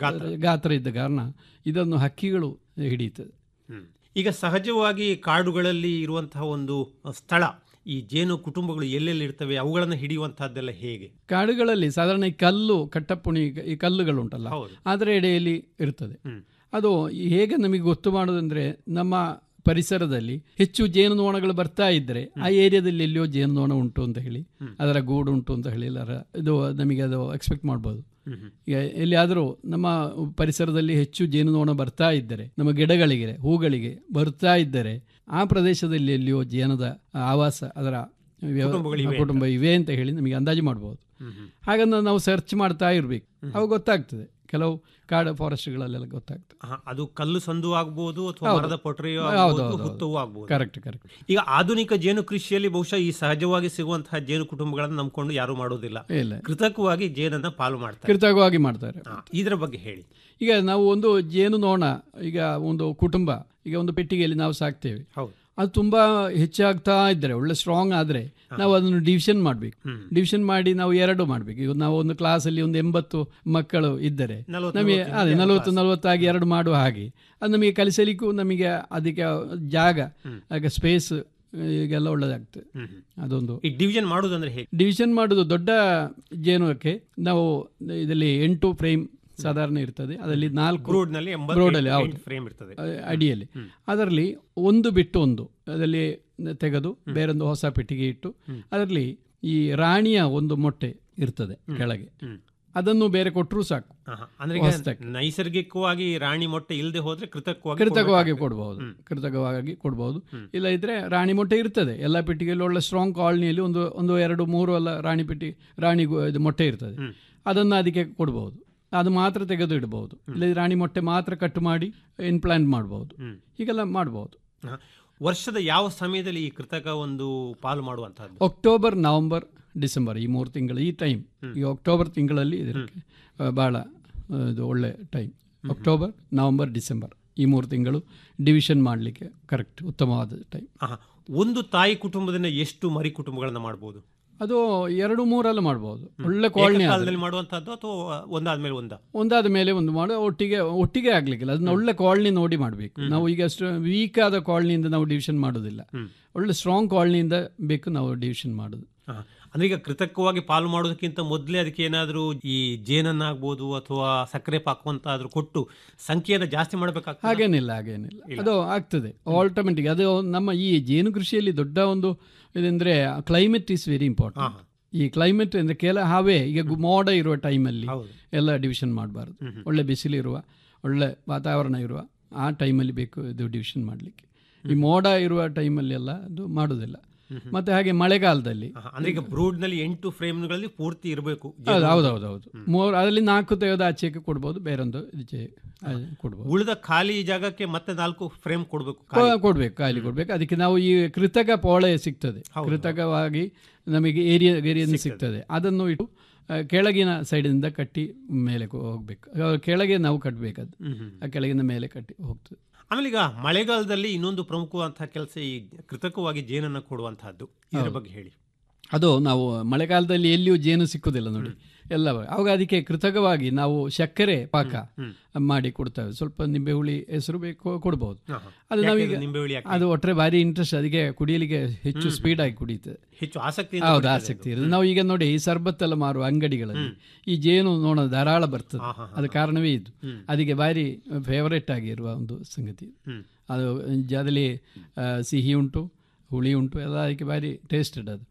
ಗಾತ್ರ ಇದ್ದ ಕಾರಣ ಇದನ್ನು ಹಕ್ಕಿಗಳು ಹಿಡಿಯುತ್ತದೆ ಹ್ಮ್. ಈಗ ಸಹಜವಾಗಿ ಕಾಡುಗಳಲ್ಲಿ ಇರುವಂತಹ ಒಂದು ಸ್ಥಳ ಈ ಜೇನು ಕುಟುಂಬಗಳು ಎಲ್ಲೆಲ್ಲಿ ಇರ್ತವೆ ಅವುಗಳನ್ನು ಹಿಡಿಯುವಂತಹದ್ದೆಲ್ಲ ಹೇಗೆ ಕಾಡುಗಳಲ್ಲಿ ಸಾಧಾರಣ ಈ ಕಲ್ಲು ಕಟ್ಟಪುಣಿ ಈ ಕಲ್ಲುಗಳುಂಟಲ್ಲ ಹೌದು. ಅದರ ಎಡೆಯಲ್ಲಿ ಇರ್ತದೆ ಹ್ಮ್. ಅದು ಹೇಗೆ ನಮಗೆ ಗೊತ್ತು ಮಾಡೋದಂದ್ರೆ ನಮ್ಮ ಪರಿಸರದಲ್ಲಿ ಹೆಚ್ಚು ಜೇನುನೊಣಗಳು ಬರ್ತಾ ಇದ್ರೆ ಆ ಏರಿಯಾದಲ್ಲಿ ಎಲ್ಲಿಯೋ ಜೇನುನೊಣ ಉಂಟು ಅಂತ ಹೇಳಿ ಅದರ ಗೂಡು ಉಂಟು ಅಂತ ಹೇಳಿ ಎಲ್ಲರ ಇದು ನಮಗೆ ಅದು ಎಕ್ಸ್ಪೆಕ್ಟ್ ಮಾಡ್ಬೋದು ಈಗ ಎಲ್ಲಿಯಾದರೂ ನಮ್ಮ ಪರಿಸರದಲ್ಲಿ ಹೆಚ್ಚು ಜೇನುನೊಣ ಬರ್ತಾ ಇದ್ದರೆ ನಮ್ಮ ಗಿಡಗಳಿಗೆ ಹೂಗಳಿಗೆ ಬರ್ತಾ ಇದ್ದರೆ ಆ ಪ್ರದೇಶದಲ್ಲಿ ಎಲ್ಲಿಯೋ ಜೇನದ ಆವಾಸ ಅದರ ವ್ಯವ- ಕುಟುಂಬಗಳಿವೆ ಕುಟುಂಬ ಇವೆ ಅಂತ ಹೇಳಿ ನಮಗೆ ಅಂದಾಜು ಮಾಡ್ಬೋದು ಹಾಗಂದ್ರೆ ನಾವು ಸರ್ಚ್ ಮಾಡ್ತಾ ಇರಬೇಕು ಅವಾಗ ಗೊತ್ತಾಗ್ತದೆ ಕೆಲವು ಕಾಡು ಫಾರೆಸ್ಟ್ಗಳಲ್ಲೆಲ್ಲ ಗೊತ್ತಾಗ್ತದೆ ಆಹಾ, ಅದು ಕಲ್ಲು ಸಂದು ಆಗ್ಬೋದು ಅಥವಾ ಹೌದು. ಮರದ ಪೊಟರಿಯೋ ಹೌದು, ಆಗ್ಬೋದು, ಹೌದು, ಹೌದು. ಹುತ್ತವೂ ಆಗ್ಬೋದು ಕರೆಕ್ಟ್ ಕರೆಕ್ಟ್ ಈಗ ಆಧುನಿಕ ಜೇನು ಕೃಷಿಯಲ್ಲಿ ಬಹುಶಃ ಈ ಸಹಜವಾಗಿ ಸಿಗುವಂತಹ ಜೇನು ಕುಟುಂಬಗಳನ್ನು ನಂಬ್ಕೊಂಡು ಯಾರು ಮಾಡೋದಿಲ್ಲ ಇಲ್ಲ ಕೃತಕವಾಗಿ ಜೇನನ್ನ ಪಾಲು ಮಾಡ್ತಾರೆ ಕೃತಕವಾಗಿ ಮಾಡ್ತಾರೆ ಆ, ಇದರ ಬಗ್ಗೆ ಹೇಳಿ ಈಗ ನಾವು ಒಂದು ಜೇನು ನೋಣ ಈಗ ಒಂದು ಕುಟುಂಬ ಈಗ ಒಂದು ಪೆಟ್ಟಿಗೆಯಲ್ಲಿ ನಾವು ಸಾಕ್ತೇವೆ ಹೌದು ಅದು ತುಂಬಾ ಹೆಚ್ಚಾಗ್ತಾ ಇದ್ರೆ ಒಳ್ಳೆ ಸ್ಟ್ರಾಂಗ್ ಆದ್ರೆ ನಾವು ಅದನ್ನು ಡಿವಿಷನ್ ಮಾಡಬೇಕು ಡಿವಿಷನ್ ಮಾಡಿ ನಾವು ಎರಡು ಮಾಡಬೇಕು ಈಗ ನಾವು ಒಂದು ಕ್ಲಾಸಲ್ಲಿ ಒಂದು ಎಂಬತ್ತು ಮಕ್ಕಳು ಇದ್ದರೆ ನಲವತ್ತು, ನಮಗೆ ನಲವತ್ತು ಅದೇ ಎರಡು ನಲವತ್ತು class. ನಲವತ್ತಾಗಿ ಎರಡು ಮಾಡುವ ಹಾಗೆ ಅದು ನಮಗೆ ಕಲಿಸಲಿಕ್ಕೂ ನಮಗೆ ಅದಕ್ಕೆ ಜಾಗ ಆಗ ಸ್ಪೇಸ್ ಈಗೆಲ್ಲ ಒಳ್ಳೆದಾಗ್ತದೆ ಅದೊಂದು ಈ ಡಿವಿಷನ್ ಮಾಡುದಂದ್ರೆ ಹೇಗೆ ಡಿವಿಷನ್ ಮಾಡೋದು ದೊಡ್ಡ ಜೇನುಕ್ಕೆ ನಾವು ಇದರಲ್ಲಿ ಎಂಟು ಫ್ರೇಮ್ ಸಾಧಾರಣ ಇರ್ತದೆ ಅದರಲ್ಲಿ ನಾಲ್ಕು ಬ್ರೂಡ್ ನಲ್ಲಿ Brood ಅಲ್ಲಿ, ಹೌದು. ಫ್ರೇಮ್ ಇರ್ತದೆ ಅ- ಅಡಿಯಲ್ಲಿ ಅದರಲ್ಲಿ ಒಂದು ಬಿಟ್ಟು ಒಂದು ಅದರಲ್ಲಿ ತೆಗೆದು ಬೇರೊಂದು ಹೊಸ ಪೆಟ್ಟಿಗೆ ಇಟ್ಟು ಅದರಲ್ಲಿ ಈ ರಾಣಿಯ ಒಂದು ಮೊಟ್ಟೆ ಇರ್ತದೆ ಕೆಳಗೆ ಅದನ್ನು ಬೇರೆ ಕೊಟ್ಟರು ಸಾಕು ಆಹಾ, ಅಂದ್ರೆ ಈಗ ಹೊಸ್ದಾಗಿ. ನೈಸರ್ಗಿಕವಾಗಿ ರಾಣಿ ಮೊಟ್ಟೆ ಇಲ್ಲದೆ ಹೋದ್ರೆ ಕೃತಕವಾಗಿ ಕೃತಕವಾಗಿ ಕೊಡ್ಬೇಕಾಗ್ತದೆ. ಕೊಡಬಹುದು ಕೃತಕವಾಗಿ ಕೊಡಬಹುದು ಇಲ್ಲ ಇದ್ರೆ ರಾಣಿ ಮೊಟ್ಟೆ ಇರ್ತದೆ ಎಲ್ಲ ಪೆಟ್ಟಿಗೆಯಲ್ಲಿ ಒಳ್ಳೆ ಸ್ಟ್ರಾಂಗ್ ಕಾಲನಿಯಲ್ಲಿ ಒಂದು ಒಂದು ಎರಡು ಮೂರು ಎಲ್ಲ ರಾಣಿ ಪೆಟ್ಟಿ ರಾಣಿ ಗು- ಇದು ಮೊಟ್ಟೆ ಇರ್ತದೆ ಅದನ್ನು ಅದಕ್ಕೆ ಕೊಡಬಹುದು ಅದು ಮಾತ್ರ ತೆಗೆದು ಇಡಬಹುದು ಇಲ್ಲ ರಾಣಿ ಮೊಟ್ಟೆ ಮಾತ್ರ ಕಟ್ ಮಾಡಿ ಇನ್ಪ್ಲಾಂಟ್ ಮಾಡಬಹುದು ಹೀಗೆಲ್ಲ ಮಾಡಬಹುದು ಆಹಾ. ವರ್ಷದ ಯಾವ ಸಮಯದಲ್ಲಿ ಈ ಕೃತಕ ಒಂದು ಪಾಲು ಮಾಡುವಂತಹದ್ದು ಅಕ್ಟೋಬರ್ ನವೆಂಬರ್ ಡಿಸೆಂಬರ್ ಈ ಮೂರು ತಿಂಗಳು ಈ ಟೈಮ್ ಈ ಅಕ್ಟೋಬರ್ ತಿಂಗಳಲ್ಲಿ ಇದಕ್ಕೆ ಆ, ಬಹಳ ಆ, ಇದು ಒಳ್ಳೆ ಟೈಮ್ ಅಕ್ಟೋಬರ್ ನವೆಂಬರ್ ಡಿಸೆಂಬರ್ ಈ ಮೂರು ತಿಂಗಳು ಡಿವಿಷನ್ ಮಾಡಲಿಕ್ಕೆ ಕರೆಕ್ಟ್ ಉತ್ತಮವಾದ ಟೈಮ್ ಆಹಾ. ಒಂದು ತಾಯಿ ಕುಟುಂಬದಿಂದ ಎಷ್ಟು ಮರಿ ಕುಟುಂಬಗಳನ್ನ ಮಾಡಬಹುದು ಅದು ಎರಡು ಮೂರಲ್ಲ ಮಾಡ್ಬೋದು ಒಳ್ಳೆ ಕಾಲನಿ ಕಾಲದಲ್ಲಿ ಮಾಡುವಂತಹದ್ದು ಅಥವಾ ಒಂದಾದ್ಮೇಲೆ ಒಂದ ಒಂದಾದ ಮೇಲೆ ಒಂದು ಮಾಡೋ ಒಟ್ಟಿಗೆ ಒಟ್ಟಿಗೆ ಆಗ್ಲಿಕ್ಕಿಲ್ಲ ಅದನ್ನ ಒಳ್ಳೆ ಕಾಲನಿ ನೋಡಿ ಮಾಡಬೇಕು ನಾವು ಈಗ ಅಷ್ಟು ವೀಕ್ ಆದ ಕಾಲನಿಯಿಂದ ನಾವು ಡಿವಿಷನ್ ಮಾಡೋದಿಲ್ಲ ಒಳ್ಳೆ ಸ್ಟ್ರಾಂಗ್ ಕಾಲನಿಯಿಂದ ಬೇಕು ನಾವು ಡಿವಿಷನ್ ಮಾಡೋದು ಆಹಾ. ಅಂದ್ರೆ ಈಗ ಕೃತಕವಾಗಿ ಪಾಲು ಮಾಡೋದಕ್ಕಿಂತ ಮೊದಲೇ ಅದಕ್ಕೆ ಏನಾದ್ರೂ ಈ ಜೇನನ್ನಾಗ್ಬೋದು ಅಥವಾ ಸಕ್ಕರೆ ಪಾಕುವಂತಾದ್ರೂ ಕೊಟ್ಟು ಸಂಖ್ಯೆಯನ್ನು ಜಾಸ್ತಿ ಮಾಡಬೇಕಾಗ್ತದೆ ಹಾಗೇನಿಲ್ಲ ಹಾಗೇನಿಲ್ಲ ಅದು ಆಗ್ತದೆ ಆಲ್ಟೋಮೆಟಿಕ್ ಅದು ನಮ್ಮ ಈ ಜೇನು ಕೃಷಿಯಲ್ಲಿ ದೊಡ್ಡ ಒಂದು ಇದಂದ್ರೆ ಕ್ಲೈಮೇಟ್ ಈಸ್ ವೆರಿ ಇಂಪಾರ್ಟೆಂಟ್ ಈ ಕ್ಲೈಮೇಟ್ ಅಂದ್ರೆ ಕೆಲ ಹಾವೇ ಈಗ ಗು- ಮೋಡ ಇರುವ ಟೈಮಲ್ಲಿ ಹೌದು. ಎಲ್ಲ ಡಿವಿಷನ್ ಮಾಡಬಾರ್ದು ಒಳ್ಳೆ ಬಿಸಿಲಿರುವ ಒಳ್ಳೆ ವಾತಾವರಣ ಇರುವ ಆ ಟೈಮಲ್ಲಿ ಬೇಕು ಇದು ಡಿವಿಷನ್ ಮಾಡಲಿಕ್ಕೆ ಈ ಮೋಡ ಇರುವ ಟೈಮಲ್ಲಿ ಎಲ್ಲ ಅದು ಮಾಡೋದಿಲ್ಲ ಮತ್ತೆ ಹಾಗೆ ಮಳೆಗಾಲದಲ್ಲಿ ಆಹಾ. ಅಂದ್ರೆ ಈಗ ಬ್ರೂಡ್ ನಲ್ಲಿ ಎಂಟು ಫ್ರೇಮ್ಗಳಲ್ಲಿ ಪೂರ್ತಿ ಇರಬೇಕು ಹೌದು ಹೌದು ಹೌದು ಹೌದು ಮೂರು ಅದರಲ್ಲಿ ನಾಲ್ಕು ತೆಗೆದು ಆಚೆಗೆ ಕೊಡ್ಬೋದು ಬೇರೊಂದು ಈಚೆ ಆ, ಕೊಡ್ಬೋದು ಉಳಿದ ಖಾಲಿ ಜಾಗಕ್ಕೆ ಮತ್ತೆ ನಾಲ್ಕು ಫ್ರೇಮ್ ಕೊಡಬೇಕು ಕೊ- ಕೊಡ್ಬೇಕು ಕಾಯಿಲೆ ಕೊಡ್ಬೇಕು ಅದಕ್ಕೆ ನಾವು ಈ ಕೃತಕ ಪೋಳೆ ಸಿಗ್ತದೆ ಕೃತಕವಾಗಿ ನಮಗೆ ಏರಿಯಾ ಏರಿಯನ್ನು ಸಿಗ್ತದೆ ಅದನ್ನು ಇಟ್ಟು ಆ, ಕೆಳಗಿನ ಸೈಡಿಂದ ಕಟ್ಟಿ ಮೇಲೆ ಕೊ- ಹೋಗ್ಬೇಕು ಆ, ಕೆಳಗೆ ನಾವು ಕಟ್ಟಬೇಕದು ಆ ಕೆಳಗಿನ ಮೇಲೆ ಕಟ್ಟಿ ಹೋಗ್ತದೆ ಆಮೇಲೆ ಈಗ ಮಳೆಗಾಲದಲ್ಲಿ ಇನ್ನೊಂದು ಪ್ರಮುಖವಾದಂತಹ ಕೆಲಸ ಈ ಕೃತಕವಾಗಿ ಜೇನನ್ನ ಕೊಡುವಂತಹದ್ದು ಇದರ ಬಗ್ಗೆ ಹೇಳಿ ಅದು ನಾವು ಮಳೆಗಾಲದಲ್ಲಿ ಎಲ್ಲಿಯೂ ಜೇನು ಸಿಕ್ಕುದಿಲ್ಲ ನೋಡಿ ಎಲ್ಲ ಅವಾಗ ಅದಕ್ಕೆ ಕೃತಕವಾಗಿ ನಾವು ಸಕ್ಕರೆ ಪಾಕ ಮಾಡಿ ಕೊಡ್ತೇವೆ ಸ್ವಲ್ಪ ನಿಂಬೆ ಹುಳಿ ಹೆಸರು ಬೇಕು ಕೊಡ್ಬೋದು ಆಹಾ. ಅದು ಯಾಕೆ ನಾವೀಗ ಅದು ನಿಂಬೆ ಹುಳಿ ಯಾಕೆ? ಅದು ಒಟ್ಟರೆ ಭಾರಿ ಇಂಟ್ರೆಸ್ಟ್ ಅದಕ್ಕೆ ಕುಡಿಯಲಿಕ್ಕೆ ಹೆಚ್ಚು ಸ್ಪೀಡ್ ಆಗಿ ಕುಡಿಯುತ್ತದೆ ಹೆಚ್ಚು ಆಸಕ್ತಿ ಹೌದು ಆಸಕ್ತಿ ಇರುತ್ತೆ ನಾವು ಈಗ ನೋಡಿ ಈ ಸರ್ಬತ್ತೆಲ್ಲ ಮಾರುವ ಅಂಗಡಿಗಳಲ್ಲಿ ಈ ಜೇನು ನೋಡ ಧಾರಾಳ ಬರ್ತದೆ ಅದು ಕಾರಣವೇ ಇದು ಅದಕ್ಕೆ ಭಾರಿ ಫೇವರೇಟ್ ಆಗಿರುವ ಒಂದು ಸಂಗತಿ ಅದು ಅದರಲ್ಲಿ ಆ, ಸಿಹಿ ಉಂಟು ಹುಳಿ ಉಂಟು ಎಲ್ಲ ಅದಕ್ಕೆ ಭಾರಿ ಟೇಸ್ಟೆಡ್ ಅದು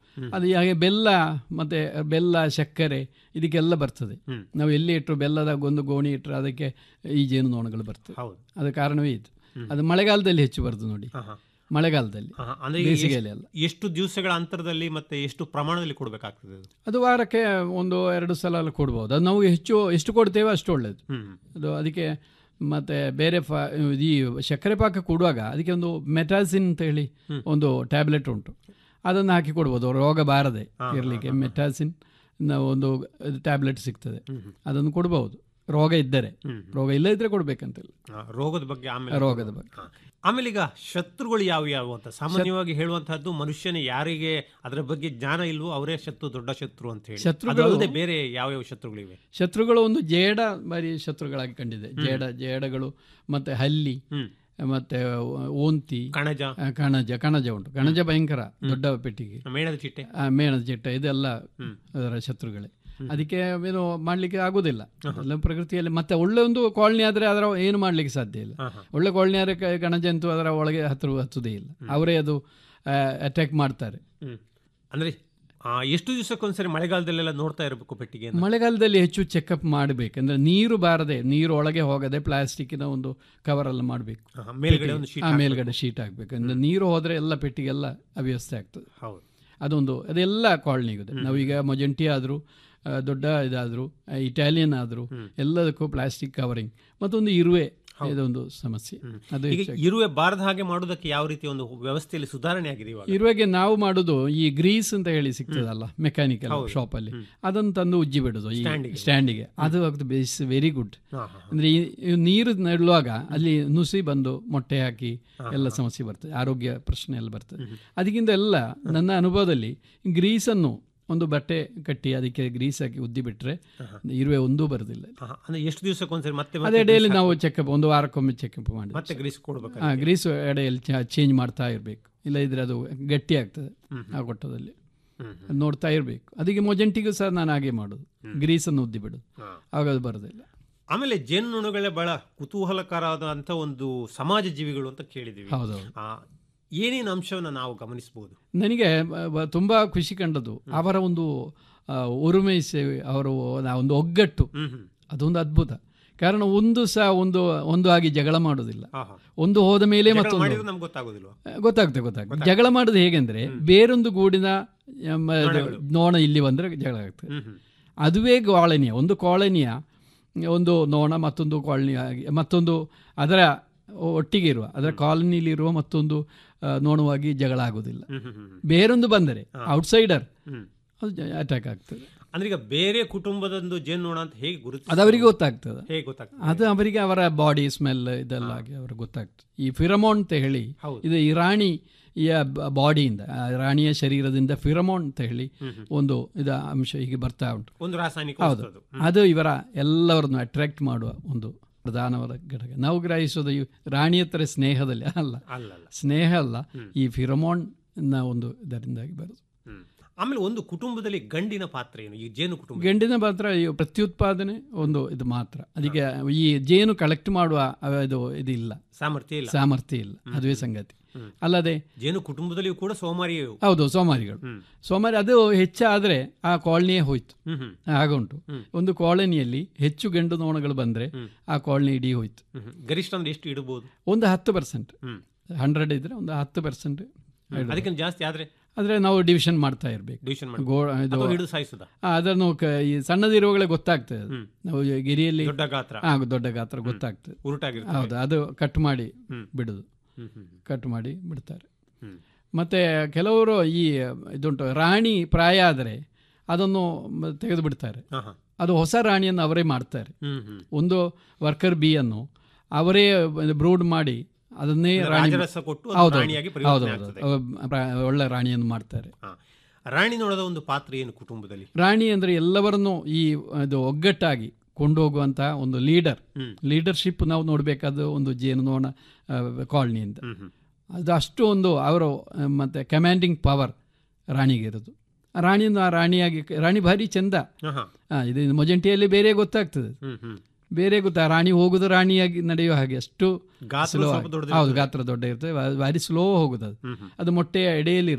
ಅದು ಹಾಗೆ ಬೆಲ್ಲ ಮತ್ತೆ ಬೆಲ್ಲ ಸಕ್ಕರೆ ಇದಕ್ಕೆಲ್ಲ ಬರ್ತದೆ ನಾವು ಎಲ್ಲಿ ಇಟ್ಟರು ಬೆಲ್ಲದ ಒಂದು ಗೋಣಿ ಇಟ್ಟರೆ ಅದಕ್ಕೆ ಈ ಜೇನುನೊಣಗಳು ಬರ್ತದೆ ಹೌದು ಅದು ಕಾರಣವೇ ಇದು ಅದು ಮಳೆಗಾಲದಲ್ಲಿ ಹೆಚ್ಚು ಬರ್ತದೆ ನೋಡಿ ಹಾ, ಹಾ. ಮಳೆಗಾಲದಲ್ಲಿ ಹಾ, ಅಂದ್ರೆ ಬೇಸಿಗೆಯಲ್ಲಿ ಎಷ್ಟು- ಅಲ್ಲ ಎಷ್ಟು ದಿವಸಗಳ ಅಂತರದಲ್ಲಿ ಮತ್ತೆ ಎಷ್ಟು ಪ್ರಮಾಣದಲ್ಲಿ ಕೊಡಬೇಕಾಗ್ತದೆ ಅದು ಅದು ವಾರಕ್ಕೆ ಒಂದು ಎರಡು ಸಲ ಎಲ್ಲ ಕೊಡ್ಬೋದು ಅದು ನಾವು ಹೆಚ್ಚು ಎಷ್ಟು ಕೊಡ್ತೇವೆ ಅಷ್ಟು ಒಳ್ಳೆಯದು ಹ್ಮ್ ಅದು ಅದಕ್ಕೆ ಮತ್ತೆ ಬೇರೆ ಫ ಈ ಸಕ್ಕರೆ ಪಾಕ ಕೊಡುವಾಗ ಅದಕ್ಕೆ ಒಂದು ಮೆಟಾಸಿನ್ ಅಂತ ಹೇಳಿ ಒಂದು ಟ್ಯಾಬ್ಲೆಟ್ ಉಂಟು ಅದನ್ನು ಹಾಕಿ ಕೊಡ್ಬೋದು ರೋಗ ಬಾರದೆ ಇರಲಿಕ್ಕೆ ಮೆಟಾಸಿನ್ ಒಂದು ಟ್ಯಾಬ್ಲೆಟ್ ಸಿಗ್ತದೆ ಅದನ್ನು ಕೊಡ್ಬೋದು ರೋಗ ಇದ್ದರೆ ರೋಗ ಇಲ್ಲ ಇದ್ರೆ ಕೊಡ್ಬೇಕಂತಿಲ್ಲ ಹಾ, ರೋಗದ ಬಗ್ಗೆ ಆಮೇಲೆ ರೋಗದ ಬಗ್ಗೆ ಹಾ. ಆಮೇಲೆ ಈಗ ಶತ್ರುಗಳು ಯಾವ ಯಾವ ಅಂತ ಸಾಮಾನ್ಯವಾಗಿ ಹೇಳುವಂತಹದ್ದು ಮನುಷ್ಯನ ಯಾರಿಗೆ ಅದರ ಬಗ್ಗೆ ಜ್ಞಾನ ಇಲ್ವೋ ಅವರೇ ಶತ್ರು ದೊಡ್ಡ ಶತ್ರು ಅಂತ ಹೇಳಿ ಶತ್ರುಗಳು- ಅದು ಅಲ್ಲದೆ ಬೇರೆ ಯಾವ ಯಾವ ಶತ್ರುಗಳಿವೆ ಶತ್ರುಗಳು ಒಂದು ಜೇಡ ಬಾರಿ ಶತ್ರುಗಳಾಗಿ ಕಂಡಿದೆ ಜೇಡ ಜೇಡಗಳು ಮತ್ತೆ ಹಲ್ಲಿ ಹ್ಮ್ ಮತ್ತೆ ಓಂತಿ ಕಣಜ ಆ, ಕಣಜ ಕಣಜ ಉಂಟು ಕಣಜ ಭಯಂಕರ ದೊಡ್ಡ ಪೆಟ್ಟಿಗೆ ಮೇಣದ ಚಿಟ್ಟೆ ಆ, ಮೇಣದ ಚಿಟ್ಟ ಇದೆಲ್ಲ ಅದರ ಶತ್ರುಗಳೇ ಅದಕ್ಕೆ ಏನು ಮಾಡ್ಲಿಕ್ಕೆ ಆಗುದಿಲ್ಲ ಎಲ್ಲ ಪ್ರಕೃತಿಯಲ್ಲಿ ಮತ್ತೆ ಒಳ್ಳೆ ಒಂದು ಕಾಲನಿ ಆದ್ರೆ ಅದರ ಏನು ಮಾಡ್ಲಿಕ್ಕೆ ಸಾಧ್ಯ ಇಲ್ಲ ಒಳ್ಳೆ ಕಾಲನಿ ಆದ್ರೆ ಕ- ಗಣಜಂತು ಅದರ ಒಳಗೆ ಹತ್ರ ಹತ್ತುದೇ ಇಲ್ಲ ಅವರೇ ಅದು ಅಟ್ಯಾಕ್ ಮಾಡ್ತಾರೆ ಹ್ಮ್ ಅಂದ್ರೆ ಆ, ಎಷ್ಟು ದಿವಸಕ್ಕೊಂದ್ಸರಿ ಮಳೆಗಾಲದಲ್ಲೆಲ್ಲ ನೋಡ್ತಾ ಇರಬೇಕು ಪೆಟ್ಟಿಗೆ ಮಳೆಗಾಲದಲ್ಲಿ ಹೆಚ್ಚು ಚೆಕಪ್ ಮಾಡಬೇಕು ಅಂದ್ರೆ ನೀರು ಬಾರದೆ ನೀರು ಒಳಗೆ ಹೋಗದೆ ಪ್ಲಾಸ್ಟಿಕ್ಕಿನ ಒಂದು ಕವರ್ ಎಲ್ಲ ಮಾಡಬೇಕು ಮೇಲ್ಗಡೆ ಒಂದು ಶೀಟ್ ಮೇಲ್ಗಡೆ ಶೀಟ್ ಹಾಕ್ಬೇಕು ಅಂದ್ರೆ ನೀರು ಹೋದ್ರೆ ಎಲ್ಲ ಪೆಟ್ಟಿಗೆಲ್ಲ ಅವ್ಯವಸ್ಥೆ ಆಗ್ತದೆ ಹೌದು ಅದೊಂದು ಅದೆಲ್ಲ ಕಾಲನಿಗಿದೆ ನಾವೀಗ ಮೊಜೆಂಟಿ ಆದರೂ ದೊಡ್ಡ ಇದಾದರೂ ಇಟಾಲಿಯನ್ ಆದರೂ ಎಲ್ಲದಕ್ಕೂ ಪ್ಲಾಸ್ಟಿಕ್ ಕವರಿಂಗ್ ಮತ್ತೊಂದು ಇರುವೆ ಇದೊಂದು ಸಮಸ್ಯೆ ಅದು ಈಗ ಹೆಚ್ಚಾಗಿ- ಇರುವೆ ಬಾರದ ಹಾಗೆ ಮಾಡೋದಕ್ಕೆ ಯಾವ ರೀತಿ ಒಂದು ವ್ಯವಸ್ಥೆಯಲ್ಲಿ ಸುಧಾರಣೆ ಆಗಿದೆ ಇವಾಗ ಇರುವೆಗೆ ನಾವು ಮಾಡೋದು ಈ ಗ್ರೀಸ್ ಅಂತ ಹೇಳಿ ಸಿಗ್ತದಲ್ಲ ಮೆಕ್ಯಾನಿಕಲ್ ಶಾಪ್ ಅಲ್ಲಿ ಅದನ್ನು ತಂದು ಉಜ್ಜಿ ಬಿಡೋದು ಈ ಸ್ಟ್ಯಾಂಡಿಗೆ ಅದು ವೆರಿ ಗುಡ್ ಹಾ, ಹಾ. ಅಂದ್ರೆ ಈ ಈ ನೀರು ನೆಡುವಾಗ ಅಲ್ಲಿ ನುಸಿ ಬಂದು ಮೊಟ್ಟೆ ಹಾಕಿ ಎಲ್ಲ ಸಮಸ್ಯೆ ಬರ್ತದೆ ಆರೋಗ್ಯ ಪ್ರಶ್ನೆ ಎಲ್ಲ ಬರ್ತದೆ ಅದಕ್ಕಿಂತ ಎಲ್ಲ ನನ್ನ ಅನುಭವದಲ್ಲಿ ಗ್ರೀಸನ್ನು ಒಂದು ಬಟ್ಟೆ ಕಟ್ಟಿ ಅದಕ್ಕೆ ಗ್ರೀಸ್ ಹಾಕಿ ಉದ್ದಿ ಬಿಟ್ರೆ ಇರುವೆ ಒಂದೂ ಬರುದಿಲ್ಲ ಹಾ, ಅಂದ್ರೆ ಎಷ್ಟು ದಿವಸಕ್ಕೊಂದ್ಸರಿ ಮತ್ತೆ ಅದೇ ಮತ್ತೆ ಡೈಲಿ ನಾವು ಚೆಕಪ್ ಒಂದು ವಾರಕ್ಕೊಮ್ಮೆ ಚೆಕಪ್ ಮಾಡಿ ಮತ್ತೆ ಗ್ರೀಸ್ ಕೊಡ್ಬೇಕು ಆ ಗ್ರೀಸ್ ಎಡೆಯಲ್ಲಿ ಚೇಂಜ್ ಮಾಡ್ತಾ ಇರಬೇಕು ಇಲ್ಲ ಇದ್ರೆ ಅದು ಗಟ್ಟಿ ಆಗ್ತದೆ ಆ ಕೊಟ್ಟದಲ್ಲಿ ಅದ್ ನೋಡ್ತಾ ಇರಬೇಕು ಅದಕ್ಕೆ ಮೊಜೆಂಟಿಗೂ ಸಹ ನಾನು ಹಾಗೆ ಮಾಡೋದು ಗ್ರೀಸನ್ನು ಉದ್ದಿ ಬಿಡೋದು ಹಾ. ಆಗ ಅದು ಬರೋದಿಲ್ಲ ಆಮೇಲೆ ಜೇನುನೊಣಗಳೇ ಬಹಳ ಕುತೂಹಲಕರವಾದಂತ ಒಂದು ಸಮಾಜ ಜೀವಿಗಳು ಅಂತ ಕೇಳಿದೀವಿ ಹೌದೌದು ಆ, ಏನೇನು ಅಂಶವನ್ನ ನಾವು ಗಮನಿಸಬಹುದು ನನಗೆ ಬ- ಬ- ತುಂಬಾ ಖುಷಿ ಕಂಡದ್ದು ಅವರ ಒಂದು ಆ, ಒರುಮೆ ಸೇವೆ ಅವರ ಒ- ಒಂದು ಒಗ್ಗಟ್ಟು ಹ್ಮ್ ಹ್ಮ್ ಅದೊಂದು ಅದ್ಭುತ ಕಾರಣ ಒಂದು ಸಹ ಒಂದು ಒಂದು ಆಗಿ ಜಗಳ ಮಾಡೋದಿಲ್ಲ ಹಾ, ಹಾ. ಒಂದು ಹೋದ ಮೇಲೆ ಜಗಳ ಮತ್ತೊಂದು ಮಾಡಿದ್ರೆ ನಮ್ಗೆ ಗೊತ್ತಾಗೋದಿಲ್ವಾ ಗೊತ್ತಾಗ್ತದೆ ಗೊತ್ತಾಗ್ತದೆ ಜಗಳ ಮಾಡೋದು ಹೇಗೆಂದ್ರೆ ಬೇರೊಂದು ಗೂಡಿನ ಎಮ್, ಇದು ನೋಣ ಇಲ್ಲಿ ಬಂದ್ರೆ ಜಗಳ ಆಗ್ತದೆ ಹ್ಮ್ ಹ್ಮ್ ಅದುವೇ ಕಾಲನಿಯ ಒಂದು ಕಾಲನಿಯ ಒಂದು ನೋಣ ಮತ್ತೊಂದು ಕಾಲನಿ ಆಗಿ ಮತ್ತೊಂದು ಅದರ ಒಟ್ಟಿಗೆ ಇರುವ ಅದರ ಕಾಲನಿಲಿ ಇರುವ ಮತ್ತೊಂದು ಆ, ನೋಣವಾಗಿ ಜಗಳ ಆಗೋದಿಲ್ಲ ಹ್ಮ್ ಹ್ಮ್ ಹ್ಮ್ ಬೇರೊಂದು ಬಂದರೆ ಔಟ್ಸೈಡರ್ ಹ್ಮ್ ಅದು ಅಟ್ಯಾಕ್ ಆಗ್ತದೆ ಅಂದ್ರೆ ಈಗ ಬೇರೆ ಕುಟುಂಬದೊಂದು ಜೇನುನೊಣ ಅಂತ ಹೇಗೆ ಗುರುತು ಅದು ಅವರಿಗೆ ಗೊತ್ತಾಗ್ತದೆ ಹೇಗೆ ಗೊತ್ತಾಗ್ತದೆ ಅದು ಅವರಿಗೆ ಅವರ ಬಾಡಿ ಸ್ಮೆಲ್ ಇದೆಲ್ಲ ಆಗಿ ಅವ್ರಿಗೆ ಗೊತ್ತಾಗ್ತದೆ ಈ ಫಿರಮೋನ್ ಅಂತ ಹೇಳಿ ಹೌದು. ಇದು ಈ ರಾಣಿಯ ಬಾಡಿಯಿಂದ ಆ ರಾಣಿಯ ಶರೀರದಿಂದ ಫಿರಮೋನ್ ಅಂತ ಹೇಳಿ ಒಂದು ಇದು ಅಂಶ ಹೀಗೆ ಬರ್ತಾ ಉಂಟು ಒಂದು ರಾಸಾಯನಿಕ ಹೌದು ವಸ್ತು ಅದು. ಅದು ಇವರ ಎಲ್ಲವರನ್ನು ಅಟ್ರಾಕ್ಟ್ ಮಾಡುವ ಒಂದು ಪ್ರಧಾನವಾದ ಘಟಕ ನಾವು ಗ್ರಹಿಸೋದು ಈ ರಾಣಿ ಹತ್ರ ಸ್ನೇಹದಲ್ಲಿ ಅಲ್ಲ ಅಲ್ಲ ಅಲ್ಲ ಸ್ನೇಹ ಅಲ್ಲ ಈ ಫಿರಮೋನ್ ನ ಒಂದು ಇದರಿಂದಾಗಿ ಬರೋದು ಹ್ಮ್. ಆಮೇಲೆ ಒಂದು ಕುಟುಂಬದಲ್ಲಿ ಗಂಡಿನ ಪಾತ್ರ ಏನು ಈ ಜೇನು ಕುಟುಂಬ ಗಂಡಿನ ಪಾತ್ರ ಈ ಪ್ರತ್ಯುತ್ಪಾದನೆ ಒಂದು ಇದು ಮಾತ್ರ ಅದಕ್ಕೆ ಈ ಜೇನು ಕಲೆಕ್ಟ್ ಮಾಡುವ ಅವ- ಇದು ಇದಿಲ್ಲ ಸಾಮರ್ಥ್ಯ ಇಲ್ಲ ಸಾಮರ್ಥ್ಯ ಇಲ್ಲ ಅದುವೇ ಸಂಗತಿ ಅಲ್ಲದೆ ಜೇನು ಕುಟುಂಬದಲ್ಲಿಯೂ ಕೂಡ ಸೋಮಾರಿಯೇ ಹೌದು ಸೋಮಾರಿಗಳು ಸೋಮಾರಿ ಅದು ಹೆಚ್ಚಾದ್ರೆ ಆ ಕಾಲನಿಯೇ ಹೋಯ್ತು ಹ್ಮ್ ಹ್ಮ್ ಹಾಗುಂಟು ಒಂದು ಕಾಲನಿಯಲ್ಲಿ ಹೆಚ್ಚು ಗಂಡು ನೋಣಗಳು ಬಂದ್ರೆ ಆ ಕಾಲನಿ ಇಡೀ ಹೋಯ್ತು ಹ್ಮ್ ಹ್ಮ್. ಗರಿಷ್ಠ ಅಂದ್ರೆ ಎಷ್ಟು ಇಡಬಹುದು ಒಂದು ಹತ್ತು ಪರ್ಸೆಂಟ್ ಹ್ಮ್ ಹಂಡ್ರೆಡ್ ಇದ್ರೆ ಒಂದು ಹತ್ತು ಪರ್ಸೆಂಟ್ ಅದಕ್ಕಿಂತ ಜಾಸ್ತಿ ಆದ್ರೆ ಆದ್ರೆ ನಾವು ಡಿವಿಷನ್ ಮಾಡ್ತಾ ಇರ್ಬೇಕು ಡಿವಿಷನ್ ಮಾಡಿ ಗೋ ಇದು ಅಥವಾ ಹಿಡಿದು ಸಾಯಿಸುದ ಆ, ಅದನ್ನು ಕ- ಈ ಸಣ್ಣದಿರುವಾಗಲೇ ಗೊತ್ತಾಗ್ತದೆ ಅದು. ನಾವು ಈ ಗಿರಿಯಲ್ಲಿ ದೊಡ್ಡ ಗಾತ್ರ ಆ, ದೊಡ್ಡ ಗಾತ್ರ ಗೊತ್ತಾಗ್ತದೆ ಉರುಟಾಗಿರ್ತದೆ ಹೌದು ಅದು ಕಟ್ ಮಾಡಿ ಬಿಡುದು ಹ್ಮ್ ಹ್ಮ್ ಕಟ್ ಮಾಡಿ ಬಿಡ್ತಾರೆ ಹ್ಮ್ ಮತ್ತೆ ಕೆಲವರು ಈ ಇದುಂಟು ರಾಣಿ ಪ್ರಾಯ ಆದರೆ ಅದನ್ನು ಮ- ತೆಗೆದು ಬಿಡ್ತಾರೆ ಹಾ ಹಾ ಅದು ಹೊಸ ರಾಣಿಯನ್ನು ಅವರೇ ಮಾಡ್ತಾರೆ ಹ್ಮ್ ಹ್ಮ್ ಒಂದು ವರ್ಕರ್ ಬಿ ಅನ್ನು ಅವರೇ ಬ್ರೂಡ್ ಮಾಡಿ ಅದನ್ನೇ ರಾಣಿ ರಾಜರಸ ಕೊಟ್ಟು ಅದು ಹೌದು ರಾಣಿಯಾಗಿ ಹೌದು ಪರಿವರ್ತನೆ ಹೌದು ಆಗ್ತದೆ ಅವ ಪ್ರ- ಒಳ್ಳೆ ರಾಣಿಯನ್ನು ಮಾಡ್ತಾರೆ ಹಾ. ರಾಣಿ ನೋಡದ ಒಂದು ಪಾತ್ರ ಏನು ಕುಟುಂಬದಲ್ಲಿ ರಾಣಿ ಅಂದ್ರೆ ಎಲ್ಲವರನ್ನು ಈ ಇದು ಒಗ್ಗಟ್ಟಾಗಿ ಕೊಂಡೋಗುವಂತಹ ಒಂದು ಲೀಡರ್ ಹ್ಮ್. ಲೀಡರ್ಶಿಪ್ ನಾವು ನೋಡಬೇಕಾದ ಒಂದು ಜೇನುನೋಣ ಕಾಲನಿಯಿಂದ ಹ್ಮ್ ಹ್ಮ್ ಅದು ಅಷ್ಟು ಒಂದು ಅವರು ಆ, ಮತ್ತೆ ಕಮಾಂಡಿಂಗ್ ಪವರ್ ರಾಣಿಗೆ ಇರೋದು ಆ ರಾಣಿಯನ್ನು ಆ ರಾಣಿಯಾಗಿ ರಾಣಿ ಭಾರಿ ಚಂದ ಹಾ ಹಾ ಆ, ಇದು ಮೊಜೆಂಟಿಯಲ್ಲಿ ಬೇರೆ ಗೊತ್ತಾಗ್ತದೆ ಹ್ಮ್ ಹ್ಮ್ ಬೇರೆ ಗೊತ್ತಾ ರಾಣಿ ಹೋಗುದು ರಾಣಿಯಾಗಿ ನಡೆಯುವ ಹಾಗೆ ಅಷ್ಟು ಗಾತ್ರ slow ಸ್ವಲ್ಪ ಆಗಿ. ದೊಡ್ಡದಿರ್ತದೆ. ಹೌದು ಗಾತ್ರ ದೊಡ್ಡ ಇರ್ತದೆ ವಾ- ಭಾರಿ ಸ್ಲೋ ಹೋಗುದು ಅದು ಹ್ಮ್ ಹ್ಮ್ ಅದು ಮೊಟ್ಟೆಯ ಎಡೆಯಲ್ಲಿ ಇರೋದು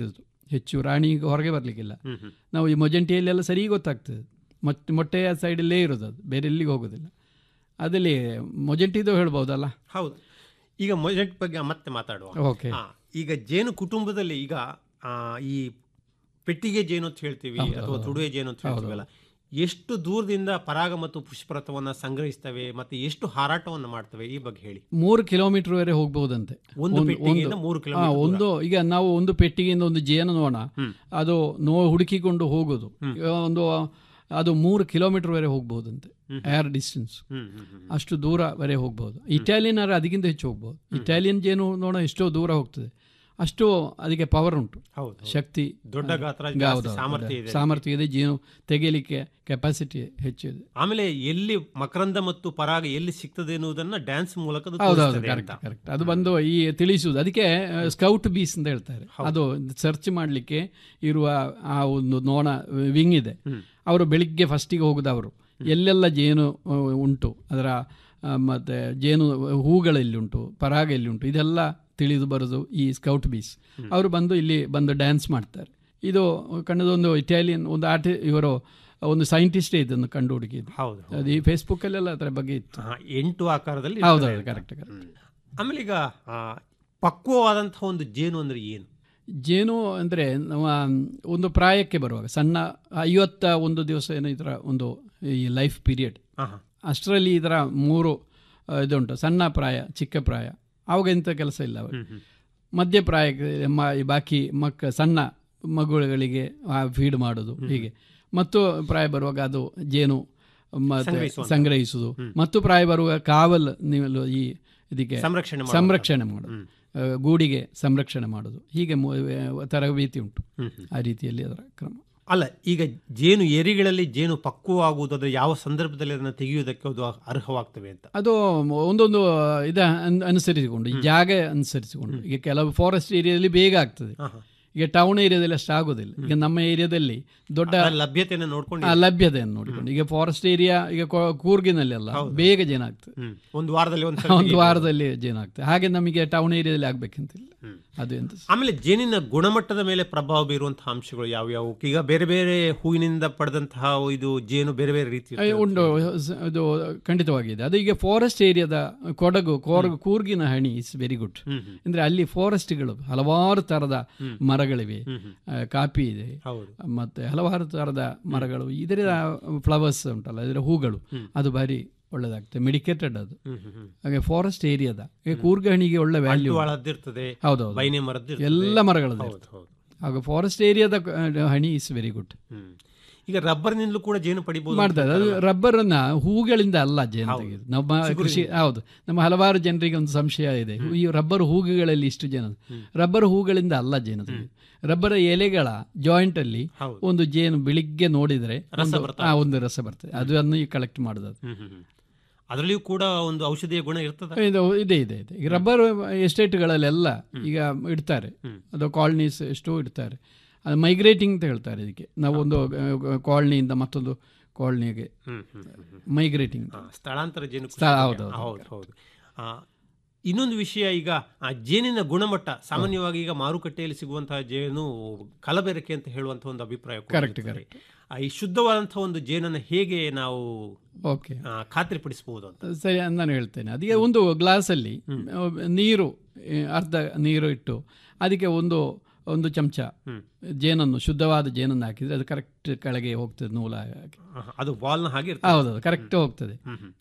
ಹೆಚ್ಚು ರಾಣಿ ಹೊರಗೆ ಬರಲಿಕ್ಕಿಲ್ಲ ಹ್ಮ್ ಹ್ಮ್ ನಾವು ಈ ಮೊಜೆಂಟಿಯಲ್ಲೆಲ್ಲ ಸರಿ ಗೊತ್ತಾಗ್ತದೆ ಮೊಟ್ಟೆ ಮೊಟ್ಟೆಯ ಸೈಡಲ್ಲೇ ಇರೋದು ಅದು ಬೇರೆ ಎಲ್ಲಿಗೆ ಹೋಗೋದಿಲ್ಲ ಅದಲ್ಲಿ ಮೊಜೆಂಟಿದು ಹೇಳ್ಬೋದಲ್ಲ ಹೌದು ಈಗ ಮೊಜೆಂಟ್ ಬಗ್ಗೆ ಮತ್ತೆ ಮಾತಾಡುವ ಓಕೆ ಹಾ, ಈಗ ಜೇನು ಕುಟುಂಬದಲ್ಲಿ ಈಗ ಆ, ಈ ಪೆಟ್ಟಿಗೆ ಜೇನು ಅಂತ ಹೇಳ್ತೀವಿ ಅಥವಾ ತುಡುವೆ ಜೇನು ಅಂತ ಹೇಳ್ತೀವಲ್ಲ ಎಷ್ಟು ದೂರದಿಂದ ಪರಾಗ ಮತ್ತು ಪುಷ್ಪರಥವನ್ನ ಸಂಗ್ರಹಿಸ್ತವೆ ಮತ್ತೆ ಎಷ್ಟು ಹಾರಾಟವನ್ನು ಮಾಡ್ತವೆ ಈ ಬಗ್ಗೆ ಹೇಳಿ ಮೂರು ಕಿಲೋಮೀಟರ್ ವರೆ ಹೋಗ್ಬೋದಂತೆ ಒಂದು ಒಂದು- ಪೆಟ್ಟಿಗೆಯಿಂದ ಮೂರು ಹಾ, ಕಿಲೋಮೀಟರ್ ದೂರ. ಒಂದು ಈಗ ನಾವು ಒಂದು ಪೆಟ್ಟಿಗೆಯಿಂದ ಒಂದು ಜೇನು ನೋಣ ಅದು ನೋ ಹುಡುಕಿಕೊಂಡು ಹೋಗೋದು ಈಗ ಒಂದು ಅದು ಮೂರು ಕಿಲೋಮೀಟರ್ ವರೆ ಹೋಗ್ಬೋದಂತೆ ಏರ್ ಡಿಸ್ಟೆನ್ಸ್ ಹ್ಮ್ ಹ್ಮ್ ಹ್ಮ್ ಅಷ್ಟು ದೂರವರೆ ಹೋಗ್ಬೋದು ಇಟಾಲಿಯನ್ ಆದ್ರೆ ಅದಕ್ಕಿಂತ ಹೆಚ್ಚು ಹೋಗ್ಬೋದು ಇಟಾಲಿಯನ್ ಜೇನು ನೋಡ ಎಷ್ಟೋ ದೂರ ಹೋಗ್ತದೆ ಅಷ್ಟು ಅದಕ್ಕೆ ಪವರ್ ಉಂಟು ಹೌದು ಹೌದು. ಶಕ್ತಿ ದೊಡ್ಡ ಗಾತ್ರ ಹೌದು, ಜಾಸ್ತಿ ಹೌದು, ಸಾಮರ್ಥ್ಯ ಇದೆ ಸಾಮರ್ಥ್ಯ ಇದೆ ಜೇನು ತೆಗೆಯಲಿಕ್ಕೆ ಕೆಪಾಸಿಟಿ ಹೆಚ್ಚಿದೆ ಆಮೇಲೆ ಎಲ್ಲಿ ಮಕರಂದ ಮತ್ತು ಪರಾಗ ಎಲ್ಲಿ ಸಿಗ್ತದೆ ಎನ್ನುವುದನ್ನ ಡ್ಯಾನ್ಸ್ ಮೂಲಕ ಅದು ಹೌದೌದು ತೋರಿಸ್ತದೆ ಕರೆಕ್ಟ್ ಅಂತ. ಕರೆಕ್ಟ್ ಅದು ಬಂದು ಈ ತಿಳಿಸುವುದು ಅದಕ್ಕೆ ಸ್ಕೌಟ್ ಬೀಸ್ ಅಂತ ಹೇಳ್ತಾರೆ ಅದು ಸರ್ಚ್ ಮಾಡಲಿಕ್ಕೆ ಇರುವ ಆ ಒಂದು ನೋಣ ವಿಂಗ್ ಇದೆ ಅವರು ಬೆಳಿಗ್ಗೆ ಫಸ್ಟಿಗೆ ಹೋಗುದು ಅವರು ಎಲ್ಲೆಲ್ಲ ಜೇನು ಆ, ಉಂಟು ಅದರ ಆ, ಮತ್ತೆ ಜೇನು ಹೂಗಳೆಲ್ಲಿ ಉಂಟು ಪರಾಗ ಎಲ್ಲಿ ಉಂಟು ಇದೆಲ್ಲ ತಿಳಿದು ಬರೋದು ಈ ಸ್ಕೌಟ್ ಬೀಸ್ ಅವರು ಬಂದು ಇಲ್ಲಿ ಬಂದು ಡ್ಯಾನ್ಸ್ ಮಾಡ್ತಾರೆ ಇದು ಕಂಡದೊಂದು ಇಟಾಲಿಯನ್ ಒಂದು ಆರ್ಟ್ ಇವರು ಒಂದು ಸೈಂಟಿಸ್ಟೇ ಇದನ್ನು ಕಂಡು ಹುಡುಕಿದ್ದು ಹೌದು ಹೌದು. ಅದು ಈ ಫೇಸ್ಬುಕ್ಕಲ್ಲೆಲ್ಲ ಅದರ ಬಗ್ಗೆ ಇತ್ತು ಹಾ, ಎಂಟು ಆಕಾರದಲ್ಲಿ ಹೌದು ಇರ್ತದೆ ಹೌದು ಅಂತ. ಕರೆಕ್ಟ್ ಕರೆಕ್ಟ್ ಹ್ಮ್. ಆಮೇಲೆ ಈಗ ಆ, ಪಕ್ವವಾದಂತಹ ಒಂದು ಜೇನು ಅಂದ್ರೆ ಏನು ಜೇನು ಅಂದರೆ ನಮ್ಮ ಒಂದು ಪ್ರಾಯಕ್ಕೆ ಬರುವಾಗ ಸಣ್ಣ ಐವತ್ತ ಒಂದು ದಿವಸ ಏನೋ ಇದರ ಒಂದು ಈ ಲೈಫ್ ಪೀರಿಯಡ್ ಹಾ, ಹಾ. ಅಷ್ಟರಲ್ಲಿ ಇದರ ಮೂರು ಆ, ಇದುಂಟು ಸಣ್ಣ ಪ್ರಾಯ ಚಿಕ್ಕ ಪ್ರಾಯ ಅವಾಗ ಎಂಥ ಕೆಲಸ ಇಲ್ಲ ಅವಾಗ ಹ್ಮ್, ಹ್ಮ್. ಮಧ್ಯ ಪ್ರಾಯಕ್ಕೆ ಮ- ಈ ಬಾಕಿ ಮಕ್ಕ ಸಣ್ಣ ಮಗುಗಳಿಗೆ ಫೀಡ್ ಮಾಡೋದು ಹೀಗೆ ಮತ್ತು ಪ್ರಾಯ ಬರುವಾಗ ಅದು ಜೇನು ಮತ್ತೆ ಸಂಗ್ರಹಿಸುವಂಥದ್ದು. ಸಂಗ್ರಹಿಸುವುದು ಮತ್ತು ಪ್ರಾಯ ಬರುವಾಗ ಕಾವಲ್ ನೀವು ಈ ಇದಕ್ಕೆ ಸಂರಕ್ಷಣೆ ಮಾಡುವಂಥದ್ದು. ಸಂರಕ್ಷಣೆ ಮಾಡೋದು ಆ, ಗೂಡಿಗೆ ಸಂರಕ್ಷಣೆ ಮಾಡೋದು ಹೀಗೆ ಮು- ಆ, ತರಬೇತಿ ಉಂಟು ಹ್ಮ್, ಹ್ಮ್. ಆ ರೀತಿಯಲ್ಲಿ ಅದರ ಕ್ರಮ ಅಲ್ಲ ಈಗ ಜೇನು ಏರಿಗಳಲ್ಲಿ ಜೇನು ಪಕ್ವವಾಗುವುದು ಅದು ಯಾವ ಸಂದರ್ಭದಲ್ಲಿ ಅದನ್ನು ತೆಗೆಯುವುದಕ್ಕೆ ಅದು ಅರ್ಹವಾಗ್ತವೆ ಅಂತ ಅದು ಒಂದೊಂದು ಇದ ಅನ್- ಅನುಸರಿಸಿಕೊಂಡು ಈ ಜಾಗ ಅನುಸರಿಸಿಕೊಂಡು ಈಗ ಕೆಲವು ಫಾರೆಸ್ಟ್ ಏರಿಯಾದಲ್ಲಿ ಬೇಗ ಆಗ್ತದೆ ಹಾ, ಹಾ. ಈಗ ಟೌನ್ ಏರಿಯಾದಲ್ಲಿ ಅಷ್ಟು ಆಗೋದಿಲ್ಲ ಈಗ ನಮ್ಮ ಏರಿಯಾದಲ್ಲಿ ದೊಡ್ಡ ಅದರ ಲಭ್ಯತೆಯನ್ನು ನೋಡ್ಕೊಂಡು ಆ, ಲಭ್ಯತೆಯನ್ನು ನೋಡಿಕೊಂಡು ಈಗ ಫಾರೆಸ್ಟ್ ಏರಿಯಾ ಈಗ ಕೊ- ಕೂರ್ಗಿನಲ್ಲೆಲ್ಲ ಬೇಗ ಜೇನು ಆಗ್ತದೆ ಹ್ಮ್. ಒಂದು ವಾರದಲ್ಲಿ ಒಂದು ಒಂದು ವಾರದಲ್ಲಿ ಜೇನು ಆಗ್ತದೆ ಹಾಗೆ ನಮಗೆ ಟೌನ್ ಏರಿಯಾದಲ್ಲಿ ಆಗ್ಬೇಕಂತಿಲ್ಲ ಅದು ಎಂತ ಸ- ಆಮೇಲೆ ಜೇನಿನ ಗುಣಮಟ್ಟದ ಮೇಲೆ ಪ್ರಭಾವ ಬೀರುವಂತಹ ಅಂಶಗಳು ಯಾವ್ಯಾವು ಈಗ ಬೇರೆ ಬೇರೆ ಹೂವಿನಿಂದ ಪಡೆದಂತಹ ಇದು ಜೇನು ಬೇರೆ ಬೇರೆ ರೀತಿ ಅಯ್ಯೋ, ಉಂಟು ಸ- ಅದು ಖಂಡಿತವಾಗಿದೆ ಅದು ಈಗ ಫಾರೆಸ್ಟ್ ಏರಿಯಾದ ಕೊಡಗು ಕೋರ್ಗು ಕೂರ್ಗಿನ ಹಣಿ ಇಸ್ ವೆರಿ ಗುಡ್ ಅಂದ್ರೆ ಅಲ್ಲಿ ಫಾರೆಸ್ಟ್ಗಳು ಹಲವಾರು ತರದ ಮರಗಳಿವೆ ಆ, ಕಾಫಿ ಇದೆ ಹೌದು ಮತ್ತೆ ಹಲವಾರು ತರದ ಮರಗಳು ಇದರ ಫ್ಲವರ್ಸ್ ಉಂಟಲ್ಲ ಇದರ ಹೂಗಳು ಅದು ಭಾರಿ ಒಳ್ಳೆದಾಗ್ತದೆ ಮೆಡಿಕೇಟೆಡ್ ಅದು ಹಾಗೆ ಫಾರೆಸ್ಟ್ ಏರಿಯಾದ ಈಗ ಕೂರ್ಗಹಣಿಗೆ ಒಳ್ಳೆ ವ್ಯಾಲ್ಯೂ ಹಳದಿರ್ತದೆ ಹೌದೌದು ಬೈನೆ ಮರದ್ದು ಎಲ್ಲ ಮರಗಳದ್ದು ಹೌದು ಹೌದು ಹಾಗೆ ಫಾರೆಸ್ಟ್ ಏರಿಯಾದ ಹಣಿ ಇಸ್ ವೆರಿ ಗುಡ್ ಹ್ಮ್. ಈಗ ರಬ್ಬರ್ನಿಂದಲೂ ಕೂಡ ಜೇನು ಪಡಿಬಹುದು ಮಾಡ್ತಾರೆ ಅದು ರಬ್ಬರ್ ಅನ್ನ ಹೂಗಳಿಂದ ಅಲ್ಲ ಜೇನು ತೆಗೆದು ನಮ್ಮ ಕೃಷಿ ಹೌದು ನಮ್ಮ ಹಲವಾರು ಜನರಿಗೆ ಒಂದು ಸಂಶಯ ಇದೆ ಈ ರಬ್ಬರ್ ಹೂಗುಗಳಲ್ಲಿ ಇಷ್ಟು ಜನ ರಬ್ಬರ್ ಹೂಗಳಿಂದ ಅಲ್ಲ ಜೇನು ತೆಗೆದು ರಬ್ಬರ್ ಎಲೆಗಳ ಜಾಯಿಂಟ್ ಅಲ್ಲಿ ಹೌದು. ಒಂದು ಜೇನು ಬೆಳಿಗ್ಗೆ ನೋಡಿದ್ರೆ ಒಂದು ಆ, ಒಂದು ರಸ ಬರ್ತದೆ ಅದನ್ನು ಕಲೆಕ್ಟ್ ಮಾಡೋದು ಅದು. ಅದರಲ್ಲಿಯೂ ಕೂಡ ಒಂದು ಔಷಧೀಯ ಗುಣ ಇರ್ತದ ಇದು ಇದೆ ಇದೆ ಇದೆ ಈಗ ರಬ್ಬರ್ ಎಸ್ಟೇಟ್ಗಳಲ್ಲೆಲ್ಲ ಈಗ ಇಡ್ತಾರೆ ಅದು ಕಾಲನೀಸ್ ಎಷ್ಟೋ ಇಡ್ತಾರೆ ಅದು ಮೈಗ್ರೇಟಿಂಗ್ ಅಂತ ಹೇಳ್ತಾರೆ ಇದಕ್ಕೆ ನಾವು ಒಂದು ಕಾಲನಿಯಿಂದ ಮತ್ತೊಂದು ಕಾಲನಿಗೆ ಹ್ಮ್, ಹ್ಮ್, ಹ್ಮ್, ಹ್ಮ್. ಮೈಗ್ರೇಟಿಂಗ್ ಆ, ಸ್ಥಳಾಂತರ ಜೇನು ಕೃಷಿ ಸ್ಥಳ- ಬಗ್ಗೆ. ಹೌದು, ಹೌದು, ಹೌದು ಹೌದು ಆ, ಇನ್ನೊಂದು ವಿಷಯ ಈಗ ಆ ಜೇನಿನ ಗುಣಮಟ್ಟ ಸಾಮಾನ್ಯವಾಗಿ ಈಗ ಮಾರುಕಟ್ಟೆಯಲ್ಲಿ ಸಿಗುವಂತಹ ಜೇನು ಕಲಬೆರಕೆ ಅಂತ ಹೇಳುವಂತಹ ಒಂದು ಅಭಿಪ್ರಾಯ ಕೂಡ Correct, ಇರ್ತದೆ. ಆ, ಈ ಶುದ್ಧವಾದಂತಹ ಒಂದು ಜೇನನ್ನು ಹೇಗೆ ನಾವು ಓಕೆ ಆ, ಖಾತ್ರಿಪಡಿಸಬಹುದು ಅಂತ ಸರಿ ನಾನು ಹೇಳ್ತೇನೆ ಅದಕ್ಕೆ ಒಂದು ಗ್ಲಾಸಲ್ಲಿ ನೀರು ಏ, ಅರ್ಧ ನೀರು ಇಟ್ಟು ಅದಕ್ಕೆ ಒಂದು ಒಂದು ಚಮಚ ಜೇನನ್ನು ಶುದ್ಧವಾದ ಜೇನನ್ನು ಹಾಕಿದ್ರೆ ಅದು ಕರೆಕ್ಟ್ ಕೆಳಗೆ ಹೋಗ್ತದೆ ನೂಲ ಹಾಕಿ ಆ, ಅದು ಬಾಲ್ನ ಹಾಗೆ ಇರ್ತದೆ ಹೌದೌದು ಕರೆಕ್ಟ್ ಹೋಗ್ತದೆ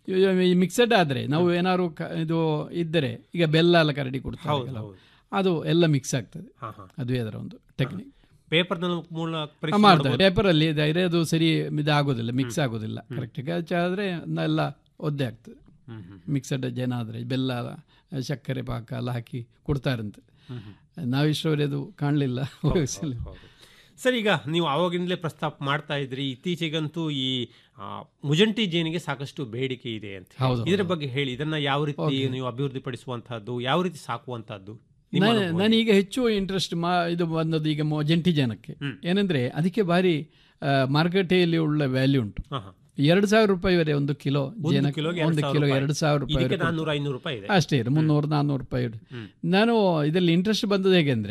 ಈ ಮಿಕ್ಸಡ್ ಆದ್ರೆ ನಾವು ಏನಾದ್ರು ಕ- ಇದು ಇದ್ದರೆ ಈಗ ಬೆಲ್ಲ ಎಲ್ಲ ಕರಡಿ ಕೊಡ್ತಾರೆ ಹೌದು, ಕೆಲವು. ಹೌದು. ಅದು ಎಲ್ಲ ಮಿಕ್ಸ್ ಆಗ್ತದೆ ಹಾ, ಹಾ. ಅದುವೇ ಅದರ ಒಂದು ಟೆಕ್ನಿಕ್ ಪೇಪರ್ನ ಮೂಲಕ ಪರೀಕ್ಷೆ ಮಾಡ್ತಾರೆ ಪೇಪರ್ ಅಲ್ಲಿ ಇದ್ರೆ ಅದು ಸರಿ ಇದು ಆಗೋದಿಲ್ಲ ಮಿಕ್ಸ್ ಆಗೋದಿಲ್ಲ ಕರೆಕ್ಟ್ ಆದ್ರೆ ಎಲ್ಲ ಒದ್ದೆ ಆಗ್ತದೆ ಮಿಕ್ಸಡ್ ಜನ ಆದ್ರೆ ಬೆಲ್ಲ ಸಕ್ಕರೆ ಪಾಕ ಎಲ್ಲ ಹಾಕಿ ಕೊಡ್ತಾರಂತೆ ನಾವಿಷ್ಟವರೆ ಅದು ಕಾಣಲಿಲ್ಲ ಉಪಯೋಗಿಸಲಿಲ್ಲ ಹೌದು. ಸರಿ ಈಗ ನೀವು ಆವಾಗಿಂದಲೇ ಪ್ರಸ್ತಾಪ ಮಾಡ್ತಾ ಇದ್ರಿ ಇತ್ತೀಚೆಗಂತೂ ಈ ಆ, ಮುಜಂಟಿ ಜೇನಿಗೆ ಸಾಕಷ್ಟು ಬೇಡಿಕೆ ಇದೆ ಅಂತ ಹೇಳಿ. ಹೌದು, ಇದರ ಬಗ್ಗೆ ಹೇಳಿ ಇದನ್ನ ಯಾವ ರೀತಿ ನೀವು ಅಭಿವೃದ್ಧಿ ಪಡಿಸುವಂತಹದ್ದು ಯಾವ ರೀತಿ ಸಾಕುವಂತಹದ್ದು ನಿಮ್ಮ ನಾನು ಅನುಭವ? ನಾನೀಗ ಹೆಚ್ಚು ಇಂಟ್ರೆಸ್ಟ್ ಮಾ ಇದು ಬಂದದ್ದು ಈಗ ಮೊ- ಜಂಟಿ ಜನಕ್ಕೆ ಏನಂದ್ರೆ ಅದಕ್ಕೆ ಭಾರಿ ಮಾರುಕಟ್ಟೆಯಲ್ಲಿ ಉಳ್ಳ ವ್ಯಾಲ್ಯೂ ಉಂಟು ಹಾ, ಹಾ. ಎರಡು ಸಾವಿರ ರೂಪಾಯಿ ವರೆ ಒಂದು ಕಿಲೋ ಒಂದು ಜನಕ್ಕೆ ಕಿಲೋಗೆ ಒಂದು ಕಿಲೋ ಎರಡು ಸಾವಿರ ರೂಪಾಯಿ ಇದಕ್ಕೆ ವರೆ ನಾನ್ನೂರ ಐನೂರು ರೂಪಾಯಿ ಇದೆ ಅಷ್ಟೇ ಇದೆ ಮುನ್ನೂರು ನಾನ್ನೂರು ರೂಪಾಯಿ ಇದೆ. ನಾನು ಇದರಲ್ಲಿ ಇಂಟ್ರೆಸ್ಟ್ ಬಂದದ್ದು ಹೇಗೆಂದ್ರೆ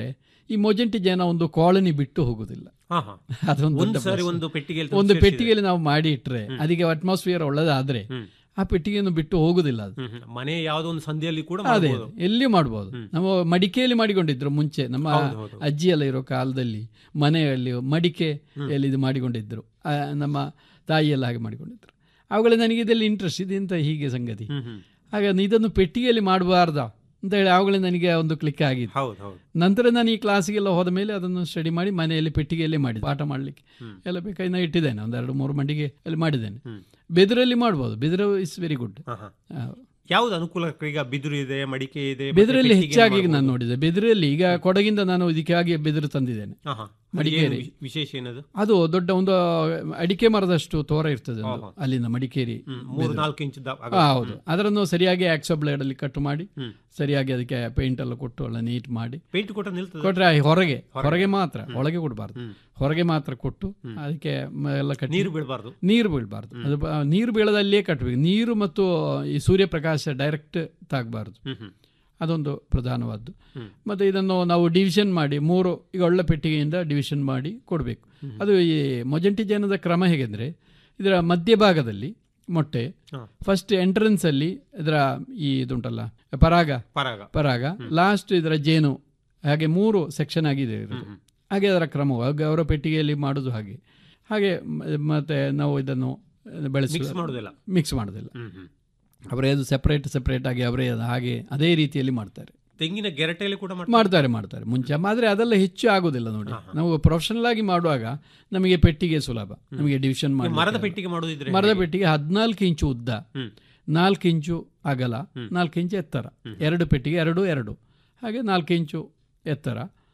ಈ ಮೊಜೆಂಟಿ ಜನ ಒಂದು ಕಾಲನಿ ಬಿಟ್ಟು ಹೋಗುದಿಲ್ಲ ಹಾ ಹಾ ಅದೊಂದು ಒಂದು ದೊಡ್ಡ ಸಾರಿ plus. ಒಂದು ಪೆಟ್ಟಿಗೆಯಲ್ಲಿ ಒಂದು ತಂದು ಪೆಟ್ಟಿಗೆಯಲ್ಲಿ ನಾವು ಮಾಡಿ ಇಟ್ರೆ ಅದಕ್ಕೆ ಅಟ್ಮಾಸ್ಫಿಯರ್ ಒಳ್ಳೆದಾದ್ರೆ ಹ್ಮ್. ಆ ಪೆಟ್ಟಿಗೆಯನ್ನು ಬಿಟ್ಟು ಹೋಗುದಿಲ್ಲ ಅದು ಹ್ಮ್, ಹ್ಮ್. ಮನೆ ಯಾವುದೋ ಒಂದು ಸಂಧಿಯಲ್ಲಿ ಕೂಡ ಅದೇ ಮಾಡ್ಬೋದು. ಎಲ್ಲಿ ಮಾಡ್ಬೋದು ನಮ್ಮ ಮಡಿಕೆಯಲ್ಲಿ ಮಾಡಿಕೊಂಡಿದ್ರು ಮುಂಚೆ ನಮ್ಮ ಹೌದು, ಹೌದು. ಅಜ್ಜಿ ಎಲ್ಲ ಇರೋ ಕಾಲದಲ್ಲಿ ಮನೆಯಲ್ಲಿ ಮಡಿಕೆ ಎಲ್ಲಿ ಇದು ಮಾಡಿಕೊಂಡಿದ್ರು ಆ, ನಮ್ಮ ತಾಯಿ ಎಲ್ಲ ಹಾಗೆ ಮಾಡಿಕೊಂಡಿದ್ರು ಅವುಗಳ ನನಗೆ ಇದರಲ್ಲಿ ಇಂಟ್ರೆಸ್ಟ್ ಇದೆ ಅಂತ ಹೀಗೆ ಸಂಗತಿ ಹ್ಮ್ ಹ್ಮ್ ಹಾಗೆ ಇದನ್ನು ಪೆಟ್ಟಿಗೆಯಲ್ಲಿ ಮಾಡಬಾರ್ದ ಅಂತ ಹೇಳಿ ಅವುಗಳೇ ನನಗೆ ಒಂದು ಕ್ಲಿಕ್ ಆಗಿತ್ತು ಹೌದು ಹೌದು ನಂತರ ನಾನು ಈ ಕ್ಲಾಸಿಗೆಲ್ಲ ಹೋದ ಮೇಲೆ ಅದನ್ನು ಸ್ಟಡಿ ಮಾಡಿ ಮನೆಯಲ್ಲಿ ಪೆಟ್ಟಿಗೆಯಲ್ಲಿ ಮಾಡಿದೆ ಪಾಠ ಮಾಡಲಿಕ್ಕೆ ಎಲ್ಲ ಬೇಕಾಗಿ ಇಟ್ಟಿದ್ದೇನೆ ಒಂದೆರಡು ಮೂರು ಮಂಡಿಗೆ ಅಲ್ಲಿ ಮಾಡಿದ್ದೇನೆ ಬೆದರಲ್ಲಿ ಮಾಡ್ಬೋದು ಬೆದರು ಇಸ್ ವೆರಿ ಗುಡ್ ಹಾ ಹಾ ಯಾವ್ದು ಅನುಕೂಲ ಈಗ ಬಿದಿರು ಇದೆ ಮಡಿಕೆ ಇದೆ ಮತ್ತೆ ಬೆದರಲ್ಲಿ ಪೆಟ್ಟಿಗೆ ಹೆಚ್ಚಾಗಿ ಮಾಡ್ಬೋದು. ನಾನು ನೋಡಿದೆ ಬೆದರಲ್ಲಿ ಈಗ ಕೊಡಗಿಂದ ನಾನು ಇದಕ್ಕಾಗಿ ಬೆದರು ತಂದಿದ್ದೇನೆ ಹಾ, ಹಾ. ಮಡಿಕೇರಿ. ಏನು ವಿ- ವಿಶೇಷ ಏನದು ಅದು ದೊಡ್ಡ ಒಂದು ಅಡಿಕೆ ಮರದಷ್ಟು ತೋರ ಇರ್ತದೆ ಒಂದು ಅಲ್ಲಿಂದ ಮಡಿಕೇರಿ ಹ್ಮ್, ಮೂರು ನಾಲ್ಕು ಇಂಚ್ ದ- ಅಗಲ. ಆ, ಹೌದು ಅದನ್ನು ಸರಿಯಾಗಿ ಆಕ್ಸೋ ಬ್ಲೇಡ್ ಅಲ್ಲಿ ಕಟ್ ಮಾಡಿ ಸರಿಯಾಗಿ ಅದಕ್ಕೆ ಪೇಂಟ್ ಎಲ್ಲ ಕೊಟ್ಟು ಎಲ್ಲ ನೀಟ್ ಮಾಡಿ ಪೇಂಟ್ ಕೊಟ್ಟ ನಿಲ್ತದೆ ಕೊಟ್ರೆ ಆ ಹೊರಗೆ ಹೊರಗೆ ಮಾತ್ರ ಒಳಗೆ ಕೊಡಬಾರ್ದು ಹೊರಗೆ ಮಾತ್ರ ಕೊಟ್ಟು ಅದಕ್ಕೆ ಮ- ಎಲ್ಲ ಕಟ್ಟಿ ನೀರು ಬೀಳಬಾರ್ದು ನೀರು ಬೀಳಬಾರ್ದು ಅದು ಬ- ನೀರು ಬೀಳದಲ್ಲಿಯೇ ಕಟ್ಟಬೇಕು ನೀರು ಮತ್ತು ಈ ಸೂರ್ಯಪ್ರಕಾಶ ಡೈರೆಕ್ಟ್ ತಾಗಬಾರ್ದು ಹ್ಮ್ ಹ್ಮ್ ಅದೊಂದು ಪ್ರಧಾನವಾದ್ದು ಮತ್ತು ಇದನ್ನು ನಾವು ಡಿವಿಷನ್ ಮಾಡಿ ಮೂರು ಈಗ ಒಳ್ಳೆ ಪೆಟ್ಟಿಗೆಯಿಂದ ಡಿವಿಷನ್ ಮಾಡಿ ಕೊಡಬೇಕು ಅದು ಈ ಮೊಜೆಂಟಿ ಜೈನದ ಕ್ರಮ ಹೇಗೆಂದರೆ ಇದರ ಮಧ್ಯಭಾಗದಲ್ಲಿ ಮೊಟ್ಟೆ ಹಾ. ಫಸ್ಟ್ ಎಂಟ್ರೆನ್ಸ್ ಅಲ್ಲಿ ಇದರ ಈ ಇದುಂಟಲ್ಲ ಪರಾಗ ಪರಾಗ ಪರಾಗ ಲಾಸ್ಟ್ ಇದರ ಜೇನು ಹಾಗೆ ಮೂರು ಸೆಕ್ಷನ್ ಆಗಿದೆ ಇರೋದು ಹಾಗೆ ಅದರ ಕ್ರಮವು ಹಾಗೆ ಅವರ ಪೆಟ್ಟಿಗೆಯಲ್ಲಿ ಮಾಡೋದು ಹಾಗೆ ಹಾಗೆ ಮ- ಮತ್ತೆ ನಾವು ಇದನ್ನು ಬೆಳೆಸಿ ಮಿಕ್ಸ್ ಮಾಡುದಿಲ್ಲ ಮಿಕ್ಸ್ ಮಾಡೋದಿಲ್ಲ ಹ್ಮ್ ಹ್ಮ್ ಅವರೇ ಅದು ಸೆಪರೇಟ್ ಸೆಪರೇಟ್ ಆಗಿ ಅವರೇ ಅದು ಹಾಗೆ ಅದೇ ರೀತಿಯಲ್ಲಿ ಮಾಡ್ತಾರೆ ತೆಂಗಿನ ಗೆರಟೆಯಲ್ಲಿ ಕೂಡ ಮಾಡ್ತಾರೆ ಮಾಡ್ತಾರೆ ಮಾಡ್ತಾರೆ ಮುಂಚೆ ಆದರೆ ಅದೆಲ್ಲ ಹೆಚ್ಚು ಆಗೋದಿಲ್ಲ ನೋಡಿ ನಾವು ಪ್ರೊಫೆಷನಲ್ ಆಗಿ ಮಾಡುವಾಗ ನಮಗೆ ಪೆಟ್ಟಿಗೆ ಸುಲಭ ನಮಗೆ ಡಿವಿಷನ್ ಮಾಡಿ ಮರದ ಪೆಟ್ಟಿಗೆ ಮಾಡೋದಿದ್ರೆ ಮರದ ಪೆಟ್ಟಿಗೆ ಹದಿನಾಲ್ಕು ಇಂಚು ಉದ್ದ ಹ್ಮ್. ನಾಲ್ಕು ಇಂಚು ಅಗಲ ನಾಲ್ಕು ಇಂಚು ಎತ್ತರ ಎರಡು ಪೆಟ್ಟಿಗೆ ಎರಡು ಎರಡು ಹಾಗೆ ನಾಲ್ಕು ಇಂಚು ಎತ್ತರ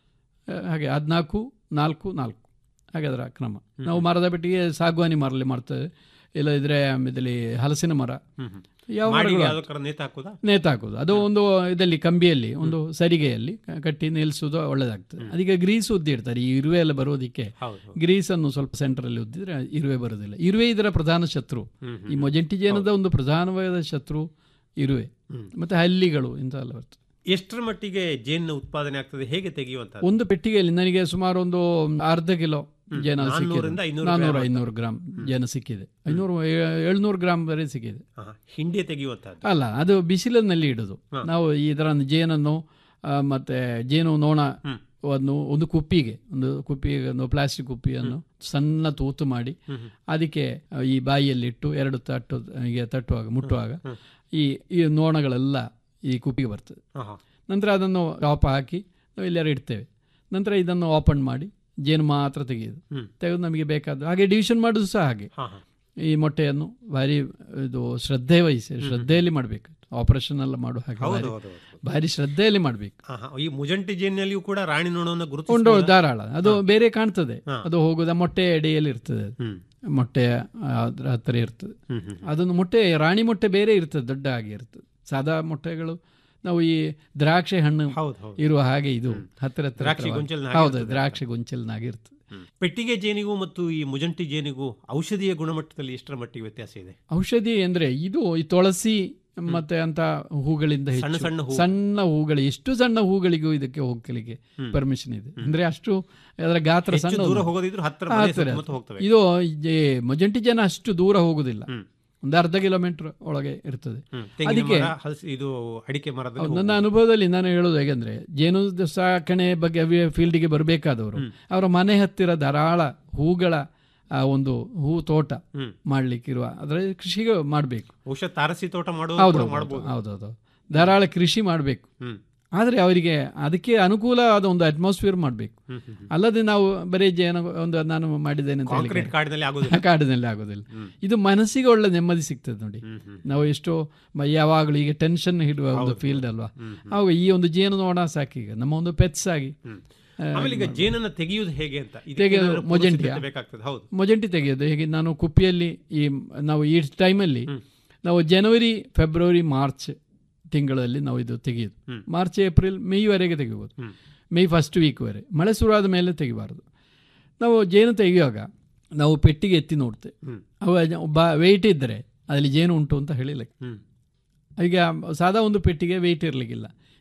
ಆ, ಹಾಗೆ ಹದಿನಾಲ್ಕು ನಾಲ್ಕು ನಾಲ್ಕು ಹಾಗೆ ಅದರ ಕ್ರಮ ನಾವು ಮರದ ಪೆಟ್ಟಿಗೆ ಸಾಗುವಾನಿ ಮರಲ್ಲಿ ಮಾಡ್ತೇವೆ ಇಲ್ಲದಿದ್ರೆ ಇದರಲ್ಲಿ ಹಲಸಿನ ಮರ ಯಾವ ಮಾಡಿಗೆ ಮರಗಳು ಯಾವ್ದಕ್ಕಾರ ನೇತು ಹಾಕುದಾ ನೇತಾಕೋದು ಅದು ಒಂದು ಇದರಲ್ಲಿ ಕಂಬಿಯಲ್ಲಿ ಒಂದು ಸರಿಗೆಯಲ್ಲಿ ಕ- ಕಟ್ಟಿ ನಿಲ್ಲಿಸೋದು ಒಳ್ಳೆದಾಗ್ತದೆ ಅದಕ್ಕೆ ಗ್ರೀಸ್ ಉದ್ದಿಡ್ತಾರೆ ಈ ಇರುವೆ ಎಲ್ಲ ಬರೋದಕ್ಕೆ ಹೌದು ಹೌದು. ಗ್ರೀಸನ್ನು ಸ್ವಲ್ಪ ಸೆಂಟ್ರಲ್ಲಿ ಉದ್ದಿದ್ರೆ ಇರುವೆ ಬರೋದಿಲ್ಲ ಇರುವೆ ಇದರ ಪ್ರಧಾನ ಶತ್ರು ಈ ಮೊಜೆಂಟಿ ಜೇನದ ಒಂದು ಪ್ರಧಾನವಾದ ಶತ್ರು ಇರುವೆ ಮತ್ತೆ ಹಲ್ಲಿಗಳು ಇಂಥ ಎಲ್ಲ ಬರ್ತದೆ ಎಷ್ಟರ ಮಟ್ಟಿಗೆ ಜೇನಿನ ಉತ್ಪಾದನೆ ಆಗ್ತದೆ ಹೇಗೆ ತೆಗೆಯುವಂತ ಒಂದು ಪೆಟ್ಟಿಗೆಯಲ್ಲಿ ನನಗೆ ಸುಮಾರು ಒಂದು ಅರ್ಧ ಕಿಲೋ ಜೇನ ಸಿಕ್ಕಿದೆ ನಾನ್ನೂರಿಂದ ಐನೂರು ನಾನ್ನೂರು ಐನೂರು ಗ್ರಾಮ್ ಜೇನ ಸಿಕ್ಕಿದೆ ಐನೂರು ಏಳ್ನೂರು ಗ್ರಾಮ್ ವರೆ ಸಿಕ್ಕಿದೆ ಹಿಂಡಿ ತೆಗೆಯುವಂತಹದ್ದು ಅಲ್ಲ ಅದು ಬಿಸಿಲಿನಲ್ಲಿ ಇಡೋದು ನಾವು ಇದರ ಜೇನನ್ನು ಆ, ಮತ್ತೆ ಜೇನು ನೋಣ ಒಂದು ಒಂದು ಕುಪ್ಪಿಗೆ ಒಂದು ಕುಪ್ಪಿಗೆ ಒಂದು ಪ್ಲಾಸ್ಟಿಕ್ ಕುಪ್ಪಿಯನ್ನು ಸಣ್ಣ ತೂತು ಮಾಡಿ ಅದಕ್ಕೆ ಆ, ಈ ಬಾಯಿಯಲ್ಲಿಟ್ಟು ಎರಡು ತಟ್ಟು ಹೀಗೆ ತಟ್ಟುವಾಗ ಮುಟ್ಟುವಾಗ ಈ ಈ ನೋಣಗಳೆಲ್ಲ ಈ ಕುಪ್ಪಿಗೆ ಬರ್ತದೆ ಹಾ, ಹಾ. ನಂತರ ಅದನ್ನು ಟಾಪ್ ಹಾಕಿ ನಾವು ಎಲ್ಲರೂ ಇಡ್ತೇವೆ ನಂತರ ಇದನ್ನು ಓಪನ್ ಮಾಡಿ ಜೇನು ಮಾತ್ರ ತೆಗೆಯೋದು ಹ್ಮ್. ತೆಗೆದು ನಮಗೆ ಬೇಕಾದ ಹಾಗೆ ಡಿವಿಷನ್ ಮಾಡೋದು ಸಹ ಹಾಗೆ ಹಾ, ಹಾ. ಈ ಮೊಟ್ಟೆಯನ್ನು ಭಾರಿ ಇದು ಶ್ರದ್ಧೆ ವಹಿಸಿ ಶ್ರದ್ಧೆಯಲ್ಲಿ ಮಾಡಬೇಕು ಆಪರೇಷನ್ ಎಲ್ಲ ಮಾಡುವ ಹಾಗೆ ಹೌದು ಭಾರಿ- ಹೌದು ಹೌದು. ಭಾರಿ ಶ್ರದ್ಧೆಯಲ್ಲಿ ಮಾಡಬೇಕು ಹಾ, ಹಾ. ಈ ಮುಜಂಟಿ ಜೇನಿನಲ್ಲಿಯೂ ಕೂಡ ರಾಣಿ ನೋಣವನ್ನು ಉಂಡು ಗುರುತು ಧಾರಾಳ ಅದು ಬೇರೆ ಕಾಣ್ತದೆ ಹಾ. ಅದು ಹೋಗುದ ಮೊಟ್ಟೆ ಎಡೆಯಲ್ಲಿ ಇರ್ತದೆ ಅದು. ಹ್ಮ್ ಮೊಟ್ಟೆ ಅದ್ರ ಹತ್ತಿರ ಇರ್ತದೆ ಹ್ಮ್ ಹ್ಮ್ ಅದೊಂದು ಮೊಟ್ಟೆ ರಾಣಿ ಮೊಟ್ಟೆ ಬೇರೆ ಇರ್ತದೆ ದೊಡ್ಡ ಆಗಿ ಇರ್ತದೆ ಸಾದಾ ಮೊಟ್ಟೆಗಳು ನಾವು ಈ ದ್ರಾಕ್ಷಿ ಹಣ್ಣು ಹೌದು ಹೌದು ಇರುವ ಹಾಗೆ ಇದು ಹತ್ತಿರ ಹತ್ತಿರ ದ್ರಾಕ್ಷಿ ಹತ್ತಿರವಾಗಿ- ಗೊಂಚಲಿನ ಹೌದು ಹಾಗೆ ದ್ರಾಕ್ಷಿ ಗೊಂಚಲಿನಾಗಿ ಇರ್ತದೆ ಪೆಟ್ಟಿಗೆ ಜೇನಿಗೂ ಮತ್ತು ಈ ಮುಜಂಟಿ ಜೇನಿಗೂ ಔಷಧೀಯ ಗುಣಮಟ್ಟದಲ್ಲಿ ಎಷ್ಟರ ಮಟ್ಟಿಗೆ ವ್ಯತ್ಯಾಸ ಇದೆ ಔಷಧಿ ಅಂದ್ರೆ ಇದು ಈ ತುಳಸಿ ಮತ್ತೆ ಅಂತ ಹೂಗಳಿಂದ ಹೆಚ್ಚು ಸಣ್ಣ ಸಣ್ಣ ಹೂ. ಸಣ್ಣ ಹೂಗಳು ಎಷ್ಟು ಸಣ್ಣ ಹೂಗಳಿಗೂ ಇದಕ್ಕೆ ಹೋಗ್ಲಿಕ್ಕೆ ಪರ್ಮಿಷನ್ ಇದೆ ಅಂದ್ರೆ ಅಷ್ಟು ಅದರ ಗಾತ್ರ ಹೆಚ್ಚು ಸಣ್ಣ ದೂರ ಒಂದು- ಹೋಗೋದಿದ್ರು ಹತ್ತಿರ ಆ, ಮನೆ ಹತ್ತಿರ. ಸುತ್ತಮುತ್ತ ಹೋಗ್ತವೆ ಇದು ಈ ಮೊಜಂಟಿ ಜನ ಅಷ್ಟು ದೂರ ಹೋಗುದಿಲ್ಲ ಹ್ಮ್. ಒಂದು ಅರ್ಧ ಕಿಲೋಮೀಟರ್ ಒಳಗೆ ಇರ್ತದೆ ಹ್ಮ್. ತೆಂಗಿನ ಅದಕ್ಕೆ ಮರ, ಹಲಸಿ ಇದು ಅಡಿಕೆ ಮರದ ಹೌದು, ನನ್ನ ಅನುಭವದಲ್ಲಿ ನಾನು ಹೇಳೋದು ಹೇಗೆಂದ್ರೆ ಜೇನು ಸಾಕಣೆ ಬಗ್ಗೆ ಫೀಲ್ಡಿಗೆ ಬರಬೇಕಾದವರು ಅವರ ಮನೆ ಹತ್ತಿರ ಧಾರಾಳ ಹೂಗಳ ಆ ಒಂದು ಹೂ ತೋಟ ಹ್ಮ್. ಮಾಡ್ಲಿಕ್ಕಿರುವ ಅದರ ಕೃಷಿಗೆ ಮಾಡಬೇಕು ಬಹುಶಃ ತಾರಸಿ ತೋಟ ಮಾಡೋದು ಹೌದು ಕೂಡ ಮಾಡ್ಬೋದು ಹೌದೌದು ಧಾರಾಳ ಕೃಷಿ ಮಾಡಬೇಕು ಹ್ಮ್ ಆದರೆ ಅವರಿಗೆ ಅದಕ್ಕೆ ಅನುಕೂಲವಾದ ಒಂದು ಅಟ್ಮಾಸ್ಫಿಯರ್ ಮಾಡಬೇಕು ಹ್ಮ್, ಹ್ಮ್, ಹ್ಮ್. ಅಲ್ಲದೆ ನಾವು ಬರೀ ಜೇನು ಒಂದು ನಾನು ಮಾಡಿದ್ದೇನೆ ಅಂತ ಕಾಂಕ್ರೀಟ್ ಹೇಳಿ ಕಾಡಿನಲ್ಲಿ ಆಗೋದಿಲ್ಲ ಕಾಡಿನಲ್ಲಿ ಆಗೋದಿಲ್ಲ ಇದು ಮನಸ್ಸಿಗೆ ಒಳ್ಳೆ ನೆಮ್ಮದಿ ಸಿಗ್ತದೆ ನೋಡಿ ಹ್ಮ್, ಹ್ಮ್. ನಾವು ಎಷ್ಟೋ ಮ- ಯಾವಾಗಲೂ ಈಗ ಟೆನ್ಷನ್ ಹಿಡುವ ಒಂದು ಫೀಲ್ಡ್ ಅಲ್ವಾ ಅವಾಗ ಈ ಒಂದು ಜೇನು ನೋಡ ಸಾಕೀಗ ನಮ್ಮ ಒಂದು ಪೆಟ್ಸ್ ಆಗಿ ಹ್ಮ್. ಆ, ಆಮೇಲೆ ಈಗ ಜೇನನ್ನ ತೆಗೆಯುವುದು ಹೇಗೆ ಅಂತ ಇದಕ್ಕೆ ತೆಗೆಯೋದು ಏನಾದ್ರು ಪೂರ್ವ ಮೊಜೆಂಟಿಯಾ? ಸಿದ್ಧತೆ ಬೇಕಾಗ್ತದೆ ಹೌದು ಮೊಜೆಂಟಿ ತೆಗೆಯೋದು ಹೇಗೆ ನಾನು ಕುಪ್ಪಿಯಲ್ಲಿ ಈ ನಾವು ಈ ಟೈಮಲ್ಲಿ ನಾವು ಜನವರಿ ಫೆಬ್ರವರಿ ಮಾರ್ಚ್ ತಿಂಗಳಲ್ಲಿ ನಾವು ಇದು ತೆಗೆಯೋದು ಹ್ಮ್. ಮಾರ್ಚ್ ಏಪ್ರಿಲ್ ಮೇವರೆಗೆ ತೆಗಿಬೋದು ಹ್ಮ್. ಮೇ ಫಸ್ಟ್ ವೀಕ್ವರೆ ಮಳೆ ಶುರುವಾದ ಮೇಲೆ ತೆಗಿಬಾರ್ದು ನಾವು ಜೇನು ತೆಗೆಯುವಾಗ ನಾವು ಪೆಟ್ಟಿಗೆ ಎತ್ತಿ ನೋಡ್ತೇವೆ ಹ್ಮ್. ಅವ ಒಬ್ಬ ವೆಯ್ಟ್ ಇದ್ದರೆ ಅದರಲ್ಲಿ ಜೇನು ಉಂಟು ಅಂತ ಹೇಳಿಲ್ಲ ಹ್ಮ್ ಈಗ ಸಾದಾ ಒಂದು ಪೆಟ್ಟಿಗೆ ವೆಯ್ಟ್ ಇರಲಿಕ್ಕಿಲ್ಲ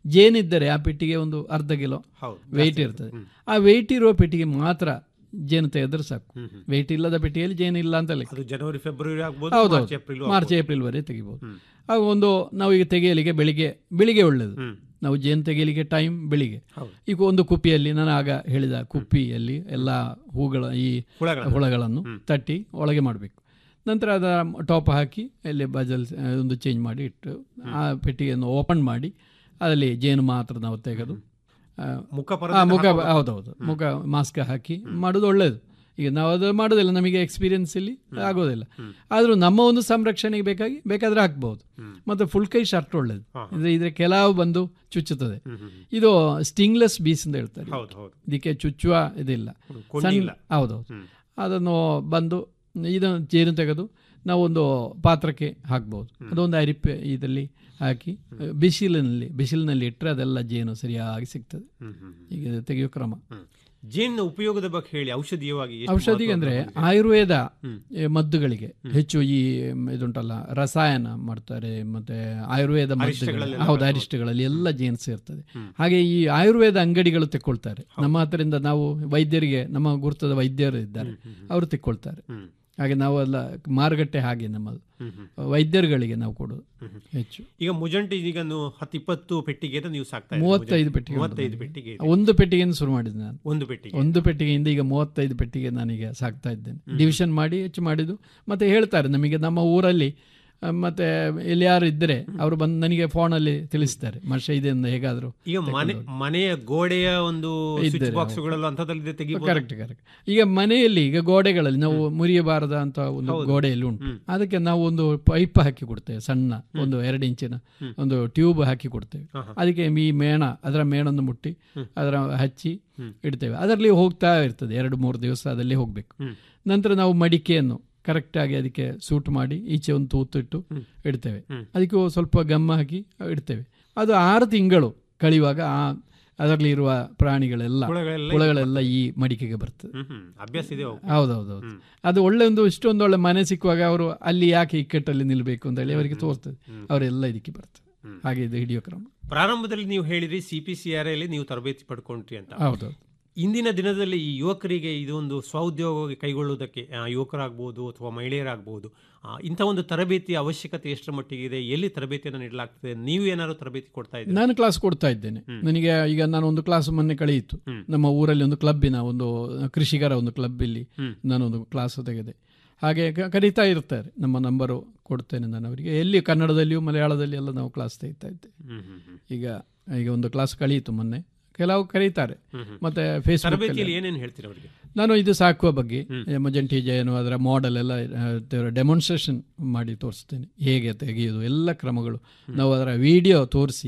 ಜೇನಿದ್ದರೆ ಆ ಪೆಟ್ಟಿಗೆ ಒಂದು ಅರ್ಧ ಕಿಲೋ ಹೌದು ವೆಯ್ಟ್ ಇರ್ತದೆ ಆ ವೆಯ್ಟ್ ಇರುವ ಪೆಟ್ಟಿಗೆ ಮಾತ್ರ ಜೇನು ತೆಗೆದ್ರೆ ಸಾಕು ವೆಯ್ಟ್ ಇಲ್ಲದ ಪೆಟ್ಟಿಗೆಯಲ್ಲಿ ಜೇನು ಇಲ್ಲ ಅಂತ ಲೆಕ್ಕ ಅದು ಜನವರಿ ಫೆಬ್ರವರಿ ಆಗ್ಬೋದು ಹೌದು ಮಾರ್ಚ್ ಏಪ್ರಿಲ್ ಮಾರ್ಚ್ ಏಪ್ರಿಲ್ ವರೆಗೆ ತೆಗಿಬೋದು ಆಗ ಒಂದು ನಾವು ಈಗ ತೆಗೆಯಲಿಕ್ಕೆ ಬೆಳಿಗ್ಗೆ ಬೆಳಿಗ್ಗೆ ಒಳ್ಳೆಯದು ನಾವು ಜೇನು ತೆಗೆಯಲಿಕ್ಕೆ ಟೈಮ್ ಬೆಳಿಗ್ಗೆ ಈಗ ಒಂದು ಕುಪ್ಪಿಯಲ್ಲಿ ನಾನು ಆಗ ಹೇಳಿದ ಕುಪ್ಪಿಯಲ್ಲಿ ಎಲ್ಲ ಹೂಗಳ ಈ ಹುಳಗಳನ್ನು. ಹುಳಗಳನ್ನು ತಟ್ಟಿ ಒಳಗೆ ಮಾಡಬೇಕು ನಂತರ ಅದರ ಟಾಪ್ ಹಾಕಿ ಅಲ್ಲಿ ಬಜಲ್ ಆ, ಒಂದು ಚೇಂಜ್ ಮಾಡಿ ಇಟ್ಟು ಆ ಪೆಟ್ಟಿಗೆಯನ್ನು ಓಪನ್ ಮಾಡಿ ಅದರಲ್ಲಿ ಜೇನು ಮಾತ್ರ ನಾವು ತೆಗೆದು ಆ, ಮುಖ ಆ, ಪರದೆಯನ್ನು ಮುಖ ಹಾಕುವಾಗ? ಹೌದೌದು ಮುಖ ಮಾಸ್ಕ್ ಹಾಕಿ ಮಾಡೋದು ಒಳ್ಳೆಯದು ಈಗ ನಾವು ಅದು ಮಾಡೋದಿಲ್ಲ ನಮಗೆ ಎಕ್ಸ್ಪೀರಿಯನ್ಸ್ ಇಲ್ಲಿ ಆಗೋದಿಲ್ಲ ಆದರೂ ನಮ್ಮ ಒಂದು ಸಂರಕ್ಷಣೆಗೆ ಬೇಕಾಗಿ ಬೇಕಾದ್ರೆ ಹಾಕ್ಬಹುದು ಮತ್ತು ಫುಲ್ ಕೈ ಶರ್ಟ್ ಒಳ್ಳೆಯದು ಅಂದರೆ ಇದ್ರೆ ಕೆಲವು ಬಂದು ಚುಚ್ಚುತ್ತದೆ ಇದು ಸ್ಟಿಂಗ್ಲೆಸ್ ಬೀಸ್ ಅಂತ ಹೇಳ್ತಾರೆ ಹೌದು ಹೌದು ಇದಕ್ಕೆ ಚುಚ್ಚುವ ಇದಿಲ್ಲ ಕೊಂಡಿ ಸಣ್ಣ ಇಲ್ಲ. ಹೌದೌದು ಅದನ್ನು ಬಂದು ಇದನ್ನು ಜೇನು ತೆಗೆದು ನಾವು ಒಂದು ಪಾತ್ರಕ್ಕೆ ಹಾಕ್ಬೋದು ಅದೊಂದು ಅರಿಪೆ ಇದರಲ್ಲಿ ಹಾಕಿ ಬಿಸಿಲಿನಲ್ಲಿ ಬಿಸಿಲಿನಲ್ಲಿ ಇಟ್ಟರೆ ಅದೆಲ್ಲ ಜೇನು ಸರಿಯಾಗಿ ಸಿಗ್ತದೆ ಈಗ ತೆಗೆಯೋ ಕ್ರಮ ಜೇನಿನ ಉಪಯೋಗದ ಬಗ್ಗೆ ಹೇಳಿ ಔಷಧೀಯವಾಗಿ ಎಷ್ಟು ಔಷಧಿಗೆ ಮಹತ್ವ ಅಂದ್ರೆ ಹೊಂದಿದೆ? ಆಯುರ್ವೇದ ಏ, ಮದ್ದುಗಳಿಗೆ ಹೆಚ್ಚು ಈ ಮ್, ಇದುಂಟಲ್ಲ ರಸಾಯನ ಮಾಡ್ತಾರೆ ಮತ್ತೆ ಆಯುರ್ವೇದ ಮದ್ದುಗಳು ಅರಿಷ್ಟಗಳಲ್ಲೆಲ್ಲ ಹೌದು ಅರಿಷ್ಟಗಳಲ್ಲಿ ಎಲ್ಲ ಜೇನು ಸೇರ್ತದೆ ಹಾಗೆ ಈ ಆಯುರ್ವೇದ ಅಂಗಡಿಗಳು ತೆಕ್ಕೊಳ್ತಾರೆ ನಮ್ಮ ಹತ್ರದಿಂದ ನಾವು ವೈದ್ಯರಿಗೆ ನಮ್ಮ ಗುರುತದ ವೈದ್ಯರು ಇದ್ದಾರೆ ಅವರು ತೆಕ್ಕೊಳ್ತಾರೆ ಹಾಗೆ ನಾವು ಎಲ್ಲ ಮಾರುಕಟ್ಟೆ ಹಾಗೆ ನಮ್ಮದು ವೈದ್ಯರುಗಳಿಗೆ ನಾವು ಕೊಡೋದು ಹೆಚ್ಚು ಈಗ ಮುಜಂಟಿ ಈಗ ನೀವು ಹತ್ತು ಇಪ್ಪತ್ತು ಪೆಟ್ಟಿಗೆ ಅಂತ ನೀವು ಸಾಕ್ತಾ ಇದ್ದೀರಿ ಮೂವತ್ತೈದು ಮುಜಂಟಿ. ಪೆಟ್ಟಿಗೆ ಮೂವತ್ತೈದು ಉಂಟು ಪೆಟ್ಟಿಗೆ ನನಗೆ. ಒಂದು ಪೆಟ್ಟಿಗೆಯನ್ನು ಶುರು ಮಾಡಿದ್ದು ನಾನು ಒಂದು ಪೆಟ್ಟಿಗೆ ಒಂದು ಪೆಟ್ಟಿಗೆಯಿಂದ ಈಗ ಮೂವತ್ತೈದು ಪೆಟ್ಟಿಗೆ ನಾನೀಗ ಸಾಕ್ತಾ ಇದ್ದೇನೆ ಡಿವಿಷನ್ ಮಾಡಿ ಹೆಚ್ಚು ಮಾಡಿದ್ದು ಮತ್ತೆ ಹೇಳ್ತಾರೆ ನಮಗೆ ನಮ್ಮ ಊರಲ್ಲಿ ಆ, ಮತ್ತೆ ಎಲ್ಲಿ ಯಾರು ಇದ್ದರೆ ಅವರು ಬಂದು ನನಗೆ ಫೋನಲ್ಲಿ ತಿಳಿಸ್ತಾರೆ ಮನುಷ್ಯ ಇದೆಂದು ಹೇಗಾದರೂ ಈಗ ಮನೆ ಮನೆಯ ಗೋಡೆಯ ಒಂದು ಸ್ವಿಚ್ ಇದ್ದರೆ, ಬಾಕ್ಸ್ಗಳೆಲ್ಲ ಅಂತದಲ್ಲಿ ತೆಗಿಬಹುದು ಕರೆಕ್ಟ್ ಕರೆಕ್ಟ್ ಈಗ ಮನೆಯಲ್ಲಿ ಈಗ ಗೋಡೆಗಳಲ್ಲಿ ನಾವು ಮುರಿಯಬಾರದ ಅಂತ ಒಂದು ಗೋಡೆಯಲ್ಲಿ ಉಂಟು ಅದಕ್ಕೆ ನಾವು ಒಂದು ಪೈಪ್ ಹಾಕಿ ಕೊಡ್ತೇವೆ ಸಣ್ಣ ಒಂದು ಎರಡು ಇಂಚಿನ ಒಂದು ಟ್ಯೂಬ್ ಹಾಕಿ ಕೊಡ್ತೇವೆ ಅದಕ್ಕೆ ಈ ಮೇಣ ಅದರ ಮೇಣನ್ನು ಮುಟ್ಟಿ ಅದರ ಹಚ್ಚಿ ಇಡ್ತೇವೆ ಅದರಲ್ಲಿ ಹೋಗ್ತಾ ಇರ್ತದೆ ಎರಡು ಮೂರು ದಿವಸ ಅದಲ್ಲಿ ಹೋಗಬೇಕು ನಂತರ ನಾವು ಮಡಿಕೆಯನ್ನು ಕರೆಕ್ಟಾಗಿ ಅದಕ್ಕೆ ಸೂಟ್ ಮಾಡಿ ಈಚೆ ಒಂದು ತೂತಿಟ್ಟು ಇಡ್ತೇವೆ ಅದಕ್ಕೆ ಸ್ವಲ್ಪ ಗಮ್ಮ ಹಾಕಿ ಇಡ್ತೇವೆ ಅದು ಆರು ತಿಂಗಳು ಕಳೆಯುವಾಗ ಆ ಅದರಲ್ಲಿ ಇರುವ ಪ್ರಾಣಿಗಳೆಲ್ಲ ಹುಳಗಳೆಲ್ಲ ಹುಳಗಳೆಲ್ಲ ಈ ಮಡಿಕೆಗೆ ಬರ್ತದೆ ಹ್ಮ್ ಹ್ಮ್ ಅಭ್ಯಾಸ ಇದೆ ಅವು. ಹೌದೌದೌದು ಅದು ಒಳ್ಳೆ ಒಂದು ಇಷ್ಟೊಂದು ಒಳ್ಳೆ ಮನೆ ಸಿಕ್ಕುವಾಗ ಅವರು ಅಲ್ಲಿ ಯಾಕೆ ಇಕ್ಕಟ್ಟಲ್ಲಿ ನಿಲ್ಬೇಕು ಅಂತ ಹೇಳಿ ಅವರಿಗೆ ತೋರ್ತದೆ ಅವರೆಲ್ಲ ಇದಕ್ಕೆ ಬರ್ತದೆ ಹಾಗೆ ಇದು ಹಿಡಿಯೋ ಕ್ರಮ ಪ್ರಾರಂಭದಲ್ಲಿ ನೀವು ಹೇಳಿದ್ರಿ ಸಿ ಪಿ ಸಿ ಆರ್ ಅಲ್ಲಿ ನೀವು ತರಬೇತಿ ಪಡ್ಕೊಂಡ್ರಿ ಅಂತ ಹೌದೌದು ಇಂದಿನ ದಿನದಲ್ಲಿ ಈ ಯುವಕರಿಗೆ ಇದೊಂದು ಸ್ವಉದ್ಯೋಗ ಕೈಗೊಳ್ಳುವುದಕ್ಕೆ ಆ, ಯುವಕರಾಗ್ಬೋದು ಅಥವಾ ಮಹಿಳೆಯರಾಗ್ಬೋದು ಆ, ಇಂಥ ಒಂದು ತರಬೇತಿ ಅವಶ್ಯಕತೆ ಎಷ್ಟರ ಮಟ್ಟಿಗೆ ಇದೆ ಎಲ್ಲಿ ತರಬೇತಿಯನ್ನು ನೀಡಲಾಗ್ತದೆ ನೀವು ಏನಾದ್ರು ತರಬೇತಿ ಕೊಡ್ತಾ ಇದ್ದೀರಾ ನಾನು ಕ್ಲಾಸ್ ಕೊಡ್ತಾ ಇದ್ದೇನೆ ನನಗೆ ಈಗ ನಾನು ಒಂದು ಕ್ಲಾಸ್ ಮೊನ್ನೆ ಕಳೆಯಿತು ನಮ್ಮ ಊರಲ್ಲಿ ಒಂದು ಕ್ಲಬ್ಬಿನ ಒಂದು ಕೃಷಿಕರ ಒಂದು ಕ್ಲಬ್ ಇಲ್ಲಿ ನಾನೊಂದು ಕ್ಲಾಸ್ ತೆಗೆದೆ ಹಾಗೆ ಕ- ಕರೀತಾ ಇರ್ತಾರೆ ನಮ್ಮ ನಂಬರು ಕೊಡ್ತೇನೆ ನಾನು ಅವರಿಗೆ ಎಲ್ಲಿ ಕನ್ನಡದಲ್ಲಿಯೂ ಮಲಯಾಳದಲ್ಲಿ ಎಲ್ಲ ನಾವು ಕ್ಲಾಸ್ ತೆಗಿತಾ ಇದ್ದೇವೆ ಈಗ ಈಗ ಒಂದು ಕ್ಲಾಸ್ ಕಳೆಯಿತು ಮೊನ್ನೆ ಕೆಲವು ಕರೀತಾರೆ ಮತ್ತೆ ಫೇಸ್ಬುಕ್ ತರಬೇತಿಯಲ್ಲಿ ಏನೇನು ಹೇಳ್ತೀರಾ ಅವರಿಗೆ ನಾನು ಇದು ಸಾಕುವ ಬಗ್ಗೆ ಮಜಂಟಿ ಜಯನು ಅದರ ಮಾಡೆಲ್ ಎಲ್ಲ ಡೆಮಾನ್ಸ್ಟ್ರೇಷನ್ ಮಾಡಿ ತೋರಿಸ್ತೇನೆ ಹೇಗೆ ತೆಗೆಯೋದು ಎಲ್ಲ ಕ್ರಮಗಳು ನಾವು ಅದರ ವಿಡಿಯೋ ತೋರಿಸಿ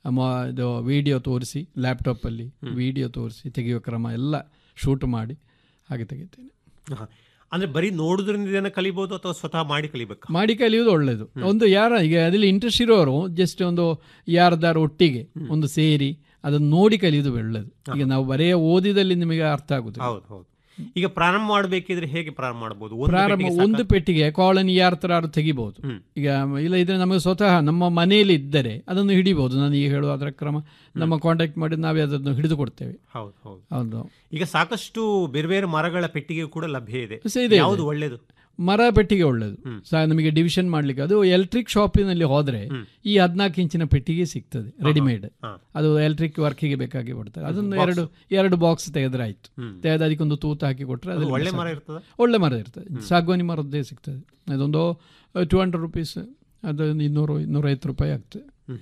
ಇದು ವಿಡಿಯೋ ತೋರಿಸಿ ಲ್ಯಾಪ್ಟಾಪಲ್ಲಿ ವಿಡಿಯೋ ತೋರಿಸಿ ತೆಗೆಯುವ ಕ್ರಮ ಎಲ್ಲ ಶೂಟ್ ಮಾಡಿ ಹಾಗೆ ತೆಗಿತೇನೆ ಹ. ಅಂದ್ರೆ ಬರೀ ನೋಡುದ್ರಿಂದ ಇದನ್ನ ಕಲಿಬಹುದು ಅಥವಾ ಸ್ವತಃ ಮಾಡಿ ಕಲಿಬೇಕಾ ಮಾಡಿ ಕಲಿಯೋದು ಒಳ್ಳೆಯದು ಒಂದು ಯಾರ ಈಗ ಅದರಲ್ಲಿ ಇಂಟ್ರೆಸ್ಟ್ ಇರೋರು ಜಸ್ಟ್ ಒಂದು ಯಾರದಾರು ಒಟ್ಟಿಗೆ ಒಂದು ಸೇರಿ ಅದನ್ನು ನೋಡಿ ಕಲಿಯೋದು ಒಳ್ಳೆಯದು ಈಗ ನಾವು ಬರೇ ಓದಿದಲ್ಲಿ ನಿಮಗೆ ಅರ್ಥ ಆಗುದಿಲ್ಲ ಹೌದು ಹೌದು ಈಗ ಪ್ರಾರಂಭ ಮಾಡಬೇಕಿದ್ರೆ ಹೇಗೆ ಪ್ರಾರಂಭ ಮಾಡಬಹುದು ಒಂದು ಪ್ರಾರಂಭ ಪೆಟ್ಟಿಗೆ ಒಂದು ಪೆಟ್ಟಿಗೆ ಕಾಲನಿ ಯಾರ ತರ ಯಾರು ತೆಗಿಬಹುದು ಈಗ ಇಲ್ಲ ಇದ್ರೆ ನಮಗೆ ಸ್ವತಃ ನಮ್ಮ ಮನೆಯಲ್ಲಿ ಇದ್ದರೆ ಅದನ್ನು ಹಿಡಿಬಹುದು ನಾನು ಈಗ ಹೇಳುವ ಅದರ ಕ್ರಮ ನಮ್ಮ ಕಾಂಟ್ಯಾಕ್ಟ್ ಮಾಡಿ ನಾವೇ ಅದನ್ನು ಹಿಡಿದು ಕೊಡ್ತೇವೆ ಹೌದು ಹೌದು ಹೌದು ಈಗ ಸಾಕಷ್ಟು ಬೇರೆ ಬೇರೆ ಮರಗಳ ಪೆಟ್ಟಿಗೆ ಕೂಡ ಲಭ್ಯ ಇದೆ ಸ- ಇದೆ, ಯಾವುದು ಇದೆ. ಒಳ್ಳೇದು ಮರ ಪೆಟ್ಟಿಗೆ ಒಳ್ಳೆಯದು ಸಹ ನಮಗೆ ಡಿವಿಷನ್ ಮಾಡ್ಲಿಕ್ಕೆ ಅದು ಎಲೆಕ್ಟ್ರಿಕ್ ಶಾಪಿನಲ್ಲಿ ಹೋದ್ರೆ ಈ ಹದಿನಾಲ್ಕು ಇಂಚಿನ ಪೆಟ್ಟಿಗೆ ಸಿಗ್ತದೆ ರೆಡಿಮೇಡ್ ಅದು ಎಲೆಕ್ಟ್ರಿಕ್ ವರ್ಕಿಗೆ ಬೇಕಾಗಿ ಕೊಡ್ತಾರೆ ಅದನ್ನು ಎರಡು ಎರಡು ಬಾಕ್ಸ್ ತೆಗೆದ್ರೆ ಆಯ್ತು ತೆಗೆದು ಅದಕ್ಕೊಂದು ತೂತು ಹಾಕಿ ಕೊಟ್ರೆ ಅದು ಅದ್ರಲ್ಲಿ ಒಳ್ಳೆ ಸಾಕು. ಮರ ಇರ್ತದ ಒಳ್ಳೆ ಮರ ಇರ್ತದೆ ಸಾಗವಾನಿ ಮರದ್ದೇ ಸಿಗ್ತದೆ ಅದೊಂದು ಟೂ ಹಂಡ್ರೆಡ್ ರುಪೀಸ್ ಅದು ಇನ್ನೂರು ಇನ್ನೂರೈವತ್ತು ರೂಪಾಯಿ ಆಗ್ತದೆ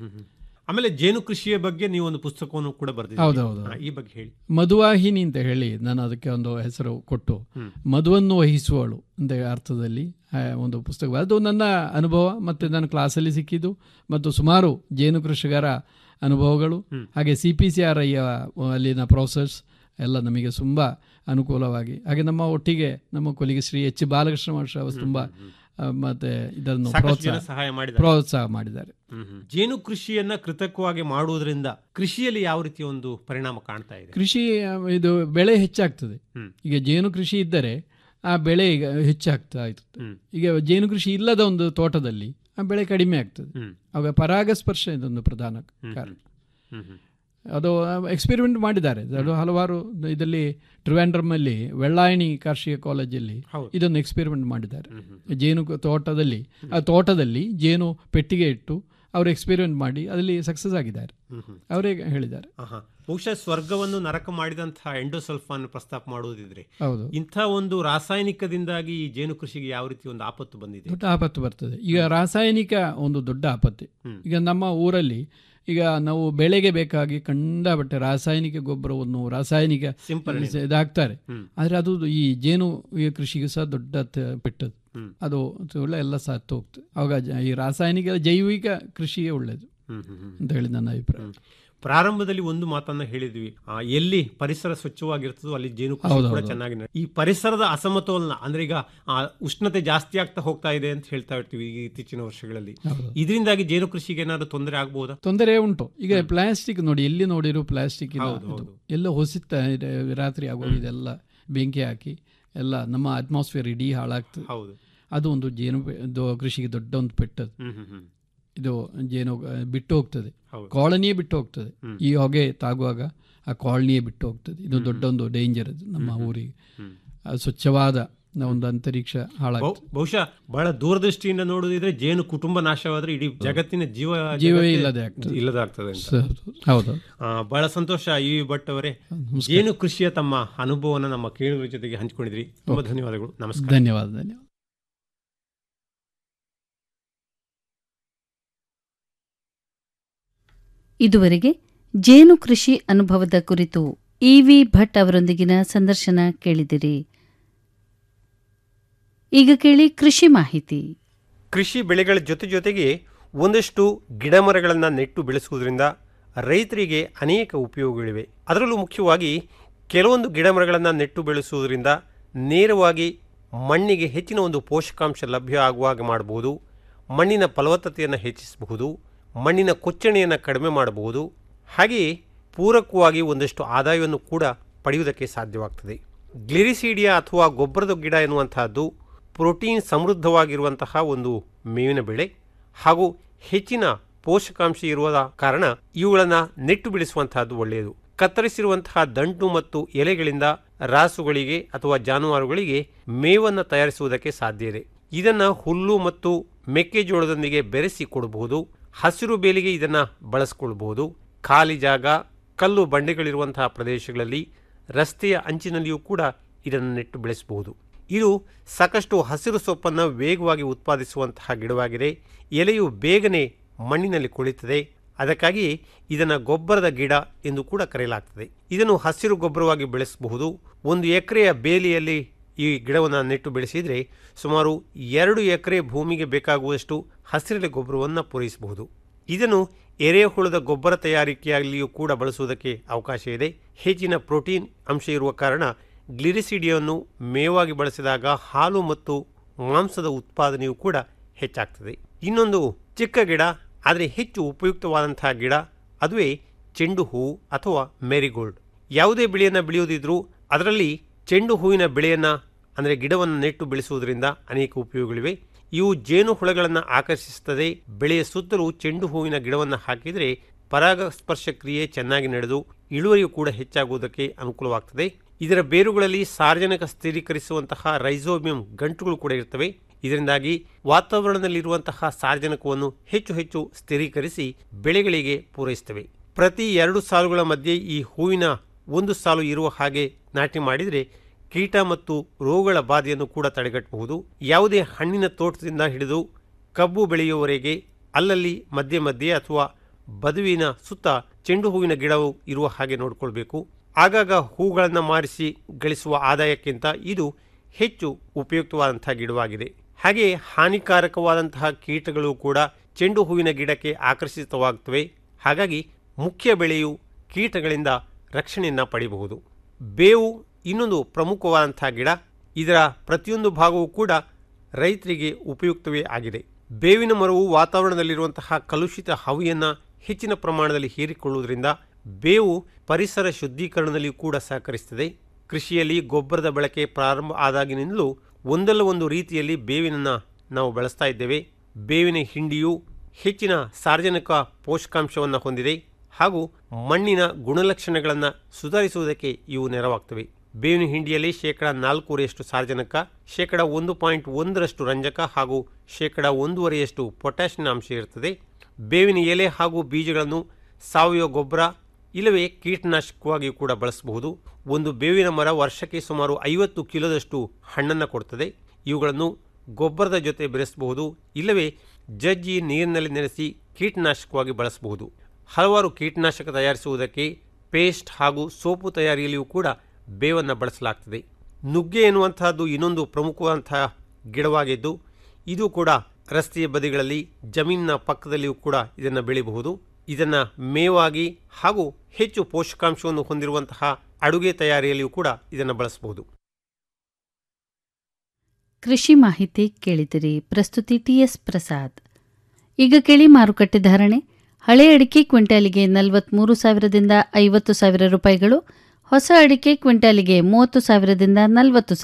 ಆಮೇಲೆ ಜೇನು ಕೃಷಿಯ ಬಗ್ಗೆ ನೀವು ಒಂದು ಪುಸ್ತಕವನ್ನು ಕೂಡ ಬರೆದಿದ್ದೀರಿ ಹೌದೌದು. ಹಾ, ಈ ಬಗ್ಗೆ ಹೇಳಿ ಮಧುವಾಹಿನಿ ಅಂತ ಹೇಳಿ ನಾನು ಅದಕ್ಕೆ ಒಂದು ಹೆಸರು ಕೊಟ್ಟು ಮಧುವನ್ನು ವಹಿಸುವಳು ಅಂತ ಅರ್ಥದಲ್ಲಿ ಆ, ಒಂದು ಪುಸ್ತಕ ಅದು ನನ್ನ ಅನುಭವ ಮತ್ತು ನನ್ನ ಕ್ಲಾಸಲ್ಲಿ ಸಿಕ್ಕಿದ್ದು ಮತ್ತು ಸುಮಾರು ಜೇನು ಕೃಷಿಕರ ಅನುಭವಗಳು ಹಾಗೆ C P C R I ಅಲ್ಲಿನ ಪ್ರೊಸೆಸ್ ಎಲ್ಲ ನಮಗೆ ತುಂಬ ಅನುಕೂಲವಾಗಿ ಹಾಗೆ ನಮ್ಮ ಒಟ್ಟಿಗೆ ನಮ್ಮ colleague Shri H Balakrishna master ಅವರು ತುಂಬ ಆ, ಮತ್ತೆ ಇದನ್ನು ಸಾಕಷ್ಟು ಜನ ಪ್ರೋತ್ಸಾಹ ಸಹಾಯ ಮಾಡಿದ್ದಾರೆ ಪ್ರೋತ್ಸಾಹ ಮಾಡಿದ್ದಾರೆ ಜೇನು ಕೃಷಿಯನ್ನ ಕೃತಕವಾಗಿ ಮಾಡುವುದರಿಂದ ಕೃಷಿಯಲ್ಲಿ ಯಾವ ರೀತಿಯ ಒಂದು ಪರಿಣಾಮ ಕಾಣ್ತಾ ಇದೆ ಕೃಷಿ ಆ, ಇದು ಬೆಳೆ ಹೆಚ್ಚಾಗ್ತದೆ ಈಗ ಜೇನು ಕೃಷಿ ಇದ್ದರೆ ಆ ಬೆಳೆ ಈಗ ಹೆಚ್ಚಾಗ್ತಾ ಇರ್ತದೆ ಈಗ ಜೇನು ಕೃಷಿ ಇಲ್ಲದ ಒಂದು ತೋಟದಲ್ಲಿ ಆ ಬೆಳೆ ಕಡಿಮೆ ಆಗ್ತದೆ ಆಗ ಪರಾಗಸ್ಪರ್ಶ ಇದೊಂದು ಪ್ರಧಾನ ಕಾರಣ ಅದು ಎಕ್ಸ್ಪೆರಿಮೆಂಟ್ ಮಾಡಿದ್ದಾರೆ ಅದು ಹಲವಾರು ಇದರಲ್ಲಿ ಟ್ರಿವಾಂಡ್ರಮಲ್ಲಿ ವೆಳ್ಳಾಯಣಿ ಕಾರ್ಷಿಕ ಕಾಲೇಜಲ್ಲಿ ಹೌದು. ಇದೊಂದು ಎಕ್ಸ್ಪೆರಿಮೆಂಟ್ ಮಾಡಿದ್ದಾರೆ ಜೇನು ಕ- ತೋಟದಲ್ಲಿ ಆ ತೋಟದಲ್ಲಿ ಜೇನು ಪೆಟ್ಟಿಗೆ ಇಟ್ಟು ಅವರು ಎಕ್ಸ್ಪೆರಿಮೆಂಟ್ ಮಾಡಿ ಅದರಲ್ಲಿ ಸಕ್ಸಸ್ ಆಗಿದ್ದಾರೆ ಅವರೇ ಹೇಳಿದ್ದಾರೆ ಆಹಾ. ಬಹುಶಃ ಸ್ವರ್ಗವನ್ನು ನರಕ ಮಾಡಿದಂತಹ ಎಂಡೋಸಲ್ಫಾನ್ ಪ್ರಸ್ತಾಪ ಮಾಡುವುದಿದ್ರೆ ಹೌದು ಇಂಥ ಒಂದು ರಾಸಾಯನಿಕದಿಂದಾಗಿ ಈ ಜೇನು ಕೃಷಿಗೆ ಯಾವ ರೀತಿ ಒಂದು ಆಪತ್ತು ಬಂದಿದೆ ದೊಡ್ಡ ಆಪತ್ತು ಬರ್ತದೆ ಈಗ ರಾಸಾಯನಿಕ ಒಂದು ದೊಡ್ಡ ಆಪತ್ತು ಈಗ ನಮ್ಮ ಊರಲ್ಲಿ ಈಗ ನಾವು ಬೆಳೆಗೆ ಬೇಕಾಗಿ ಕಂಡಬಟ್ಟೆ ರಾಸಾಯನಿಕ ಗೊಬ್ಬರವನ್ನು ರಾಸಾಯನಿಕ ಸಿಂಪರಣೆ. ಇದಾಗ್ತಾರೆ ಆದ್ರೆ ಅದು ಈ ಜೇನು ಈ ಕೃಷಿಗೆ ಸಹ ದೊಡ್ಡ ತ- ಪೆಟ್ಟದು ಅದು ಒಳ್ಳೆ ಎಲ್ಲ ಸತ್ತು ಹೋಗ್ತದೆ ಅವಾಗ ಜ- ಈ ರಾಸಾಯನಿಕ ಜೈವಿಕ ಕೃಷಿಯೇ ಒಳ್ಳೇದು ಹ್ಮ್, ಹ್ಮ್, ಹ್ಮ್. ಅಂತ ಹೇಳಿ ನನ್ನ ಅಭಿಪ್ರಾಯ ಪ್ರಾರಂಭದಲ್ಲಿ ಒಂದು ಮಾತನ್ನ ಹೇಳಿದ್ವಿ ಆ, ಎಲ್ಲಿ ಪರಿಸರ ಸ್ವಚ್ಛವಾಗಿರ್ತದೋ ಅಲ್ಲಿ ಜೇನು ಕೃಷಿ ಹೌದು, ಕೂಡ ಹೌದು. ಚೆನ್ನಾಗಿ ನಡೆ- ಈ ಪರಿಸರದ ಅಸಮತೋಲನ ಅಂದ್ರೆ ಈಗ ಆ, ಉಷ್ಣತೆ ಜಾಸ್ತಿ ಆಗ್ತಾ ಹೋಗ್ತಾ ಇದೆ ಅಂತ ಹೇಳ್ತಾ ಇರ್ತೀವಿ ಈ ಇತ್ತೀಚಿನ ವರ್ಷಗಳಲ್ಲಿ ಹೌದು. ಇದರಿಂದಾಗಿ ಜೇನು ಕೃಷಿಗೆ ಏನಾದ್ರು ತೊಂದರೆ ಆಗಬಹುದಾ ತೊಂದರೆ ಉಂಟು ಈಗ ಪ್ಲಾಸ್ಟಿಕ್ ನೋಡಿ ಎಲ್ಲಿ ನೋಡಿರೋ ಪ್ಲಾಸ್ಟಿಕ್ ಹೌದು, ಇದು ಹೌದು. ಎಲ್ಲ ಹೊಸಿತಾ ಇದೆ ರಾತ್ರಿ ಆಗೋದು ಇದೆಲ್ಲ ಬೆಂಕಿ ಹಾಕಿ ಎಲ್ಲ ನಮ್ಮ ಅಟ್ಮಾಸ್ಫಿಯರ್ ಇಡೀ ಹಾಳಾಗ್ತದೆ ಹೌದು ಅದು ಒಂದು ಜೇನು ಪೆ- ಇದು ಕೃಷಿಗೆ ದೊಡ್ಡ ಒಂದು ಪೆಟ್ಟದು ಹ್ಮ್ ಹ್ಮ್ ಹ್ಮ್ ಇದು ಜೇನು ಆ, ಬಿಟ್ಟು ಹೋಗ್ತದೆ ಹೌದು. ಕಾಲನಿಯೇ ಬಿಟ್ಟು ಹೋಗ್ತದೆ ಈ ಹೊಗೆ ತಾಗುವಾಗ ಆ ಕಾಲನಿಯೇ ಬಿಟ್ಟು ಹೋಗ್ತದೆ ಇದು ದೊಡ್ಡ ಒಂದು ಡೇಂಜರ್ ಅದು ನಮ್ಮ ಊರಿಗೆ ಆ, ಸ್ವಚ್ಛವಾದ ಒಂದು ಅಂತರಿಕ್ಷ ಹಾಳಾಗ್ತದೆ ಬಹು- ಬಹುಶಃ ಬಹಳ ದೂರದೃಷ್ಟಿಯಿಂದ ನೋಡುದಿದ್ರೆ ಜೇನು ಕುಟುಂಬ ನಾಶವಾದ್ರೆ ಇಡೀ ಜಗತ್ತಿನ ಜೀವ ಜೀವ ಜಗತ್ತೇ ಇಲ್ಲದೆ ಆಗ್ತದೆ. ಇಲ್ಲದಾಗ್ತದೆ ಅಂತ ಸ- ಹೌದು ಆ, ಬಹಳ ಸಂತೋಷ ಇ ವಿ ಭಟ್ ಅವರೇ ಜೇನು ಕೃಷಿಯ ತಮ್ಮ ಅನುಭವನ ನಮ್ಮ ಕೇಳುಗರ ಜೊತೆಗೆ ಹಂಚಿಕೊಂಡಿದ್ರಿ ತುಂಬಾ ಧನ್ಯವಾದಗಳು ನಮಸ್ಕಾರ ಧನ್ಯವಾದ ಧನ್ಯವಾದ ಇದುವರೆಗೆ ಜೇನು ಕೃಷಿ ಅನುಭವದ ಕುರಿತು ಇವಿ ಭಟ್ ಅವರೊಂದಿಗಿನ ಸಂದರ್ಶನ ಕೇಳಿದಿರಿ ಈಗ ಕೇಳಿ ಕೃಷಿ ಮಾಹಿತಿ ಕೃಷಿ ಬೆಳೆಗಳ ಜೊತೆ ಜೊತೆಗೆ ಒಂದಷ್ಟು ಗಿಡಮರಗಳನ್ನು ನೆಟ್ಟು ಬೆಳೆಸುವುದರಿಂದ ರೈತರಿಗೆ ಅನೇಕ ಉಪಯೋಗಗಳಿವೆ ಅದರಲ್ಲೂ ಮುಖ್ಯವಾಗಿ ಕೆಲವೊಂದು ಗಿಡಮರಗಳನ್ನು ನೆಟ್ಟು ಬೆಳೆಸುವುದರಿಂದ ನೇರವಾಗಿ ಮಣ್ಣಿಗೆ ಹೆಚ್ಚಿನ ಒಂದು ಪೋಷಕಾಂಶ ಲಭ್ಯ ಆಗುವಾಗ ಮಾಡಬಹುದು ಮಣ್ಣಿನ ಫಲವತ್ತತೆಯನ್ನು ಹೆಚ್ಚಿಸಬಹುದು ಮಣ್ಣಿನ ಕೊಚ್ಚಣೆಯನ್ನು ಕಡಿಮೆ ಮಾಡಬಹುದು ಹಾಗೆಯೇ ಪೂರಕವಾಗಿ ಒಂದಷ್ಟು ಆದಾಯವನ್ನು ಕೂಡ ಪಡೆಯುವುದಕ್ಕೆ ಸಾಧ್ಯವಾಗ್ತದೆ ಗ್ಲಿರಿಸೀಡಿಯಾ ಅಥವಾ ಗೊಬ್ಬರದ ಗಿಡ ಎನ್ನುವಂತಹದ್ದು ಪ್ರೋಟೀನ್ ಸಮೃದ್ಧವಾಗಿರುವಂತಹ ಒಂದು ಮೇವಿನ ಬೆಳೆ ಹಾಗೂ ಹೆಚ್ಚಿನ ಪೋಷಕಾಂಶ ಇರುವ ಕಾರಣ ಇವುಗಳನ್ನು ನೆಟ್ಟು ಬೆಳೆಸುವಂತಹದ್ದು ಒಳ್ಳೆಯದು ಕತ್ತರಿಸಿರುವಂತಹ ದಂಟು ಮತ್ತು ಎಲೆಗಳಿಂದ ರಾಸುಗಳಿಗೆ ಅಥವಾ ಜಾನುವಾರುಗಳಿಗೆ ಮೇವನ್ನು ತಯಾರಿಸುವುದಕ್ಕೆ ಸಾಧ್ಯ ಇದೆ ಇದನ್ನ ಹುಲ್ಲು ಮತ್ತು ಮೆಕ್ಕೆಜೋಳದೊಂದಿಗೆ ಬೆರೆಸಿ ಕೊಡಬಹುದು ಹಸಿರು ಬೇಲಿಗೆ ಇದನ್ನ ಬಳಸಿಕೊಳ್ಳಬಹುದು ಖಾಲಿ ಜಾಗ ಕಲ್ಲು ಬಂಡೆಗಳಿರುವಂತಹ ಪ್ರದೇಶಗಳಲ್ಲಿ ರಸ್ತೆಯ ಅಂಚಿನಲ್ಲಿಯೂ ಕೂಡ ಇದನ್ನು ನೆಟ್ಟು ಬೆಳೆಸಬಹುದು ಇದು ಸಾಕಷ್ಟು ಹಸಿರು ಸೊಪ್ಪನ್ನು ವೇಗವಾಗಿ ಉತ್ಪಾದಿಸುವಂತಹ ಗಿಡವಾಗಿದೆ ಎಲೆಯು ಬೇಗನೆ ಮಣ್ಣಿನಲ್ಲಿ ಕುಳಿತದೆ ಅದಕ್ಕಾಗಿ ಇದನ್ನು ಗೊಬ್ಬರದ ಗಿಡ ಎಂದು ಕೂಡ ಕರೆಯಲಾಗ್ತದೆ ಇದನ್ನು ಹಸಿರು ಗೊಬ್ಬರವಾಗಿ ಬೆಳೆಸಬಹುದು ಒಂದು ಎಕರೆಯ ಬೇಲಿಯಲ್ಲಿ ಈ ಗಿಡವನ್ನು ನೆಟ್ಟು ಬೆಳೆಸಿದರೆ ಸುಮಾರು ಎರಡು ಎಕರೆ ಭೂಮಿಗೆ ಬೇಕಾಗುವಷ್ಟು ಹಸಿರೆಲೆ ಗೊಬ್ಬರವನ್ನು ಪೂರೈಸಬಹುದು ಇದನ್ನು ಎರೆಹುಳದ ಗೊಬ್ಬರ ತಯಾರಿಕೆಯಲ್ಲಿಯೂ ಕೂಡ ಬಳಸುವುದಕ್ಕೆ ಅವಕಾಶ ಇದೆ ಹೆಚ್ಚಿನ ಪ್ರೋಟೀನ್ ಅಂಶ ಇರುವ ಕಾರಣ ಗ್ಲಿರಿಸಿಡಿಯನ್ನು ಮೇವಾಗಿ ಬಳಸಿದಾಗ ಹಾಲು ಮತ್ತು ಮಾಂಸದ ಉತ್ಪಾದನೆಯೂ ಕೂಡ ಹೆಚ್ಚಾಗ್ತದೆ ಇನ್ನೊಂದು ಚಿಕ್ಕ ಗಿಡ ಆದರೆ ಹೆಚ್ಚು ಉಪಯುಕ್ತವಾದಂತಹ ಗಿಡ ಅದುವೇ ಚೆಂಡು ಹೂವು ಅಥವಾ ಮೆರಿಗೋಲ್ಡ್ ಯಾವುದೇ ಬೆಳೆಯನ್ನು ಬೆಳೆಯೋದಿದ್ರೂ ಅದರಲ್ಲಿ ಚೆಂಡು ಹೂವಿನ ಬೆಳೆಯನ್ನು ಅಂದರೆ ಗಿಡವನ್ನು ನೆಟ್ಟು ಬೆಳೆಸುವುದರಿಂದ ಅನೇಕ ಉಪಯೋಗಗಳಿವೆ ಇವು ಜೇನು ಹುಳಗಳನ್ನು ಆಕರ್ಷಿಸುತ್ತದೆ ಬೆಳೆಯ ಸುತ್ತಲೂ ಚೆಂಡು ಹೂವಿನ ಗಿಡವನ್ನು ಹಾಕಿದರೆ ಪರಾಗಸ್ಪರ್ಶ ಕ್ರಿಯೆ ಚೆನ್ನಾಗಿ ನಡೆದು ಇಳುವರಿಯು ಕೂಡ ಹೆಚ್ಚಾಗುವುದಕ್ಕೆ ಅನುಕೂಲವಾಗ್ತದೆ ಇದರ ಬೇರುಗಳಲ್ಲಿ ಸಾರ್ವಜನಿಕ ಸ್ಥಿರೀಕರಿಸುವಂತಹ ರೈಸೋಬಿಯಂ ಗಂಟುಗಳು ಕೂಡ ಇರ್ತವೆ ಇದರಿಂದಾಗಿ ವಾತಾವರಣದಲ್ಲಿರುವಂತಹ ಸಾರ್ವಜನಿಕವನ್ನು ಹೆಚ್ಚು ಹೆಚ್ಚು ಸ್ಥಿರೀಕರಿಸಿ ಬೆಳೆಗಳಿಗೆ ಪೂರೈಸುತ್ತವೆ ಪ್ರತಿ ಎರಡು ಸಾಲುಗಳ ಮಧ್ಯೆ ಈ ಹೂವಿನ ಒಂದು ಸಾಲು ಇರುವ ಹಾಗೆ ನಾಟಿ ಮಾಡಿದರೆ ಕೀಟ ಮತ್ತು ರೋಗಗಳ ಬಾಧೆಯನ್ನು ಕೂಡ ತಡೆಗಟ್ಟಬಹುದು ಯಾವುದೇ ಹಣ್ಣಿನ ತೋಟದಿಂದ ಹಿಡಿದು ಕಬ್ಬು ಬೆಳೆಯುವವರೆಗೆ ಅಲ್ಲಲ್ಲಿ ಮಧ್ಯೆ ಮಧ್ಯೆ ಅಥವಾ ಬದುವಿನ ಸುತ್ತ ಚೆಂಡು ಹೂವಿನ ಗಿಡವು ಇರುವ ಹಾಗೆ ನೋಡಿಕೊಳ್ಬೇಕು ಆಗಾಗ ಹೂಗಳನ್ನು ಮಾರಿಸಿ ಗಳಿಸುವ ಆದಾಯಕ್ಕಿಂತ ಇದು ಹೆಚ್ಚು ಉಪಯುಕ್ತವಾದಂತಹ ಗಿಡವಾಗಿದೆ ಹಾಗೆ ಹಾನಿಕಾರಕವಾದಂತಹ ಕೀಟಗಳು ಕೂಡ ಚೆಂಡು ಹೂವಿನ ಗಿಡಕ್ಕೆ ಆಕರ್ಷಿತವಾಗುತ್ತವೆ ಹಾಗಾಗಿ ಮುಖ್ಯ ಬೆಳೆಯು ಕೀಟಗಳಿಂದ ರಕ್ಷಣೆಯನ್ನು ಪಡೆಯಬಹುದು ಬೇವು ಇನ್ನೊಂದು ಪ್ರಮುಖವಾದಂತಹ ಗಿಡ ಇದರ ಪ್ರತಿಯೊಂದು ಭಾಗವೂ ಕೂಡ ರೈತರಿಗೆ ಉಪಯುಕ್ತವೇ ಆಗಿದೆ ಬೇವಿನ ಮರವು ವಾತಾವರಣದಲ್ಲಿರುವಂತಹ ಕಲುಷಿತ ಹವೆಯನ್ನು ಹೆಚ್ಚಿನ ಪ್ರಮಾಣದಲ್ಲಿ ಹೀರಿಕೊಳ್ಳುವುದರಿಂದ ಬೇವು ಪರಿಸರ ಶುದ್ಧೀಕರಣದಲ್ಲಿ ಕೂಡ ಸಹಕರಿಸುತ್ತದೆ ಕೃಷಿಯಲ್ಲಿ ಗೊಬ್ಬರದ ಬಳಕೆ ಪ್ರಾರಂಭ ಆದಾಗಿನಿಂದಲೂ ಒಂದಲ್ಲ ಒಂದು ರೀತಿಯಲ್ಲಿ ಬೇವಿನನ್ನು ನಾವು ಬಳಸ್ತಾ ಇದ್ದೇವೆ ಬೇವಿನ ಹಿಂಡಿಯು ಹೆಚ್ಚಿನ ಸಾರ್ವಜನಿಕ ಪೋಷಕಾಂಶವನ್ನು ಹೊಂದಿದೆ ಹಾಗೂ ಮಣ್ಣಿನ ಗುಣಲಕ್ಷಣಗಳನ್ನು ಸುಧಾರಿಸುವುದಕ್ಕೆ ಇವು ನೆರವಾಗ್ತವೆ ಬೇವಿನ ಹಿಂಡಿಯಲ್ಲಿ ಶೇಕಡ ನಾಲ್ಕೂವರೆಯಷ್ಟು ಸಾರಜನಕ ಶೇಕಡ ಒಂದು ಪಾಯಿಂಟ್ ಒಂದರಷ್ಟು ರಂಜಕ ಹಾಗೂ ಶೇಕಡ ಒಂದೂವರೆಯಷ್ಟು ಪೊಟ್ಯಾಷಿಯಂ ಅಂಶ ಇರುತ್ತದೆ ಬೇವಿನ ಎಲೆ ಹಾಗೂ ಬೀಜಗಳನ್ನು ಸಾವಯವ ಗೊಬ್ಬರ ಇಲ್ಲವೇ ಕೀಟನಾಶಕವಾಗಿ ಕೂಡ ಬಳಸಬಹುದು ಒಂದು ಬೇವಿನ ಮರ ವರ್ಷಕ್ಕೆ ಸುಮಾರು ಐವತ್ತು ಕಿಲೋದಷ್ಟು ಹಣ್ಣನ್ನು ಕೊಡ್ತದೆ ಇವುಗಳನ್ನು ಗೊಬ್ಬರದ ಜೊತೆ ಬೆರೆಸಬಹುದು ಇಲ್ಲವೇ ಜಜ್ಜಿ ನೀರಿನಲ್ಲಿ ನೆನೆಸಿ ಕೀಟನಾಶಕವಾಗಿ ಬಳಸಬಹುದು ಹಲವಾರು ಕೀಟನಾಶಕ ತಯಾರಿಸುವುದಕ್ಕೆ ಪೇಸ್ಟ್ ಹಾಗೂ ಸೋಪು ತಯಾರಿಯಲ್ಲಿಯೂ ಕೂಡ ಬೇವನ್ನು ಬಳಸಲಾಗ್ತದೆ ನುಗ್ಗೆ ಎನ್ನುವಂತಹದ್ದು ಇನ್ನೊಂದು ಪ್ರಮುಖವಾದಂತಹ ಗಿಡವಾಗಿದ್ದು ಇದು ಕೂಡ ರಸ್ತೆಯ ಬದಿಗಳಲ್ಲಿ ಜಮೀನಿನ ಪಕ್ಕದಲ್ಲಿಯೂ ಕೂಡ ಇದನ್ನು ಬೆಳೆಯಬಹುದು ಇದನ್ನು ಮೇವಾಗಿ ಹಾಗೂ ಹೆಚ್ಚು ಪೋಷಕಾಂಶವನ್ನು ಹೊಂದಿರುವಂತಹ ಅಡುಗೆ ತಯಾರಿಯಲ್ಲಿಯೂ ಕೂಡ ಇದನ್ನು ಬಳಸಬಹುದು ಕೃಷಿ ಮಾಹಿತಿ ಕೇಳಿದಿರಿ ಪ್ರಸ್ತುತಿ ಟಿಎಸ್ ಪ್ರಸಾದ್ ಈಗ ಕೇಳಿ ಮಾರುಕಟ್ಟೆ ಧಾರಣೆ ಹಳೆ ಅಡಿಕೆ ಕ್ವಿಂಟಾಲಿಗೆ ನಲವತ್ಮೂರು ಸಾವಿರದಿಂದ ಐವತ್ತು ಸಾವಿರ ರೂಪಾಯಿಗಳು ಹೊಸ ಅಡಿಕೆ ಕ್ವಿಂಟಾಲಿಗೆ ಮೂವತ್ತು ಸಾವಿರದಿಂದ ನಲವತ್ತು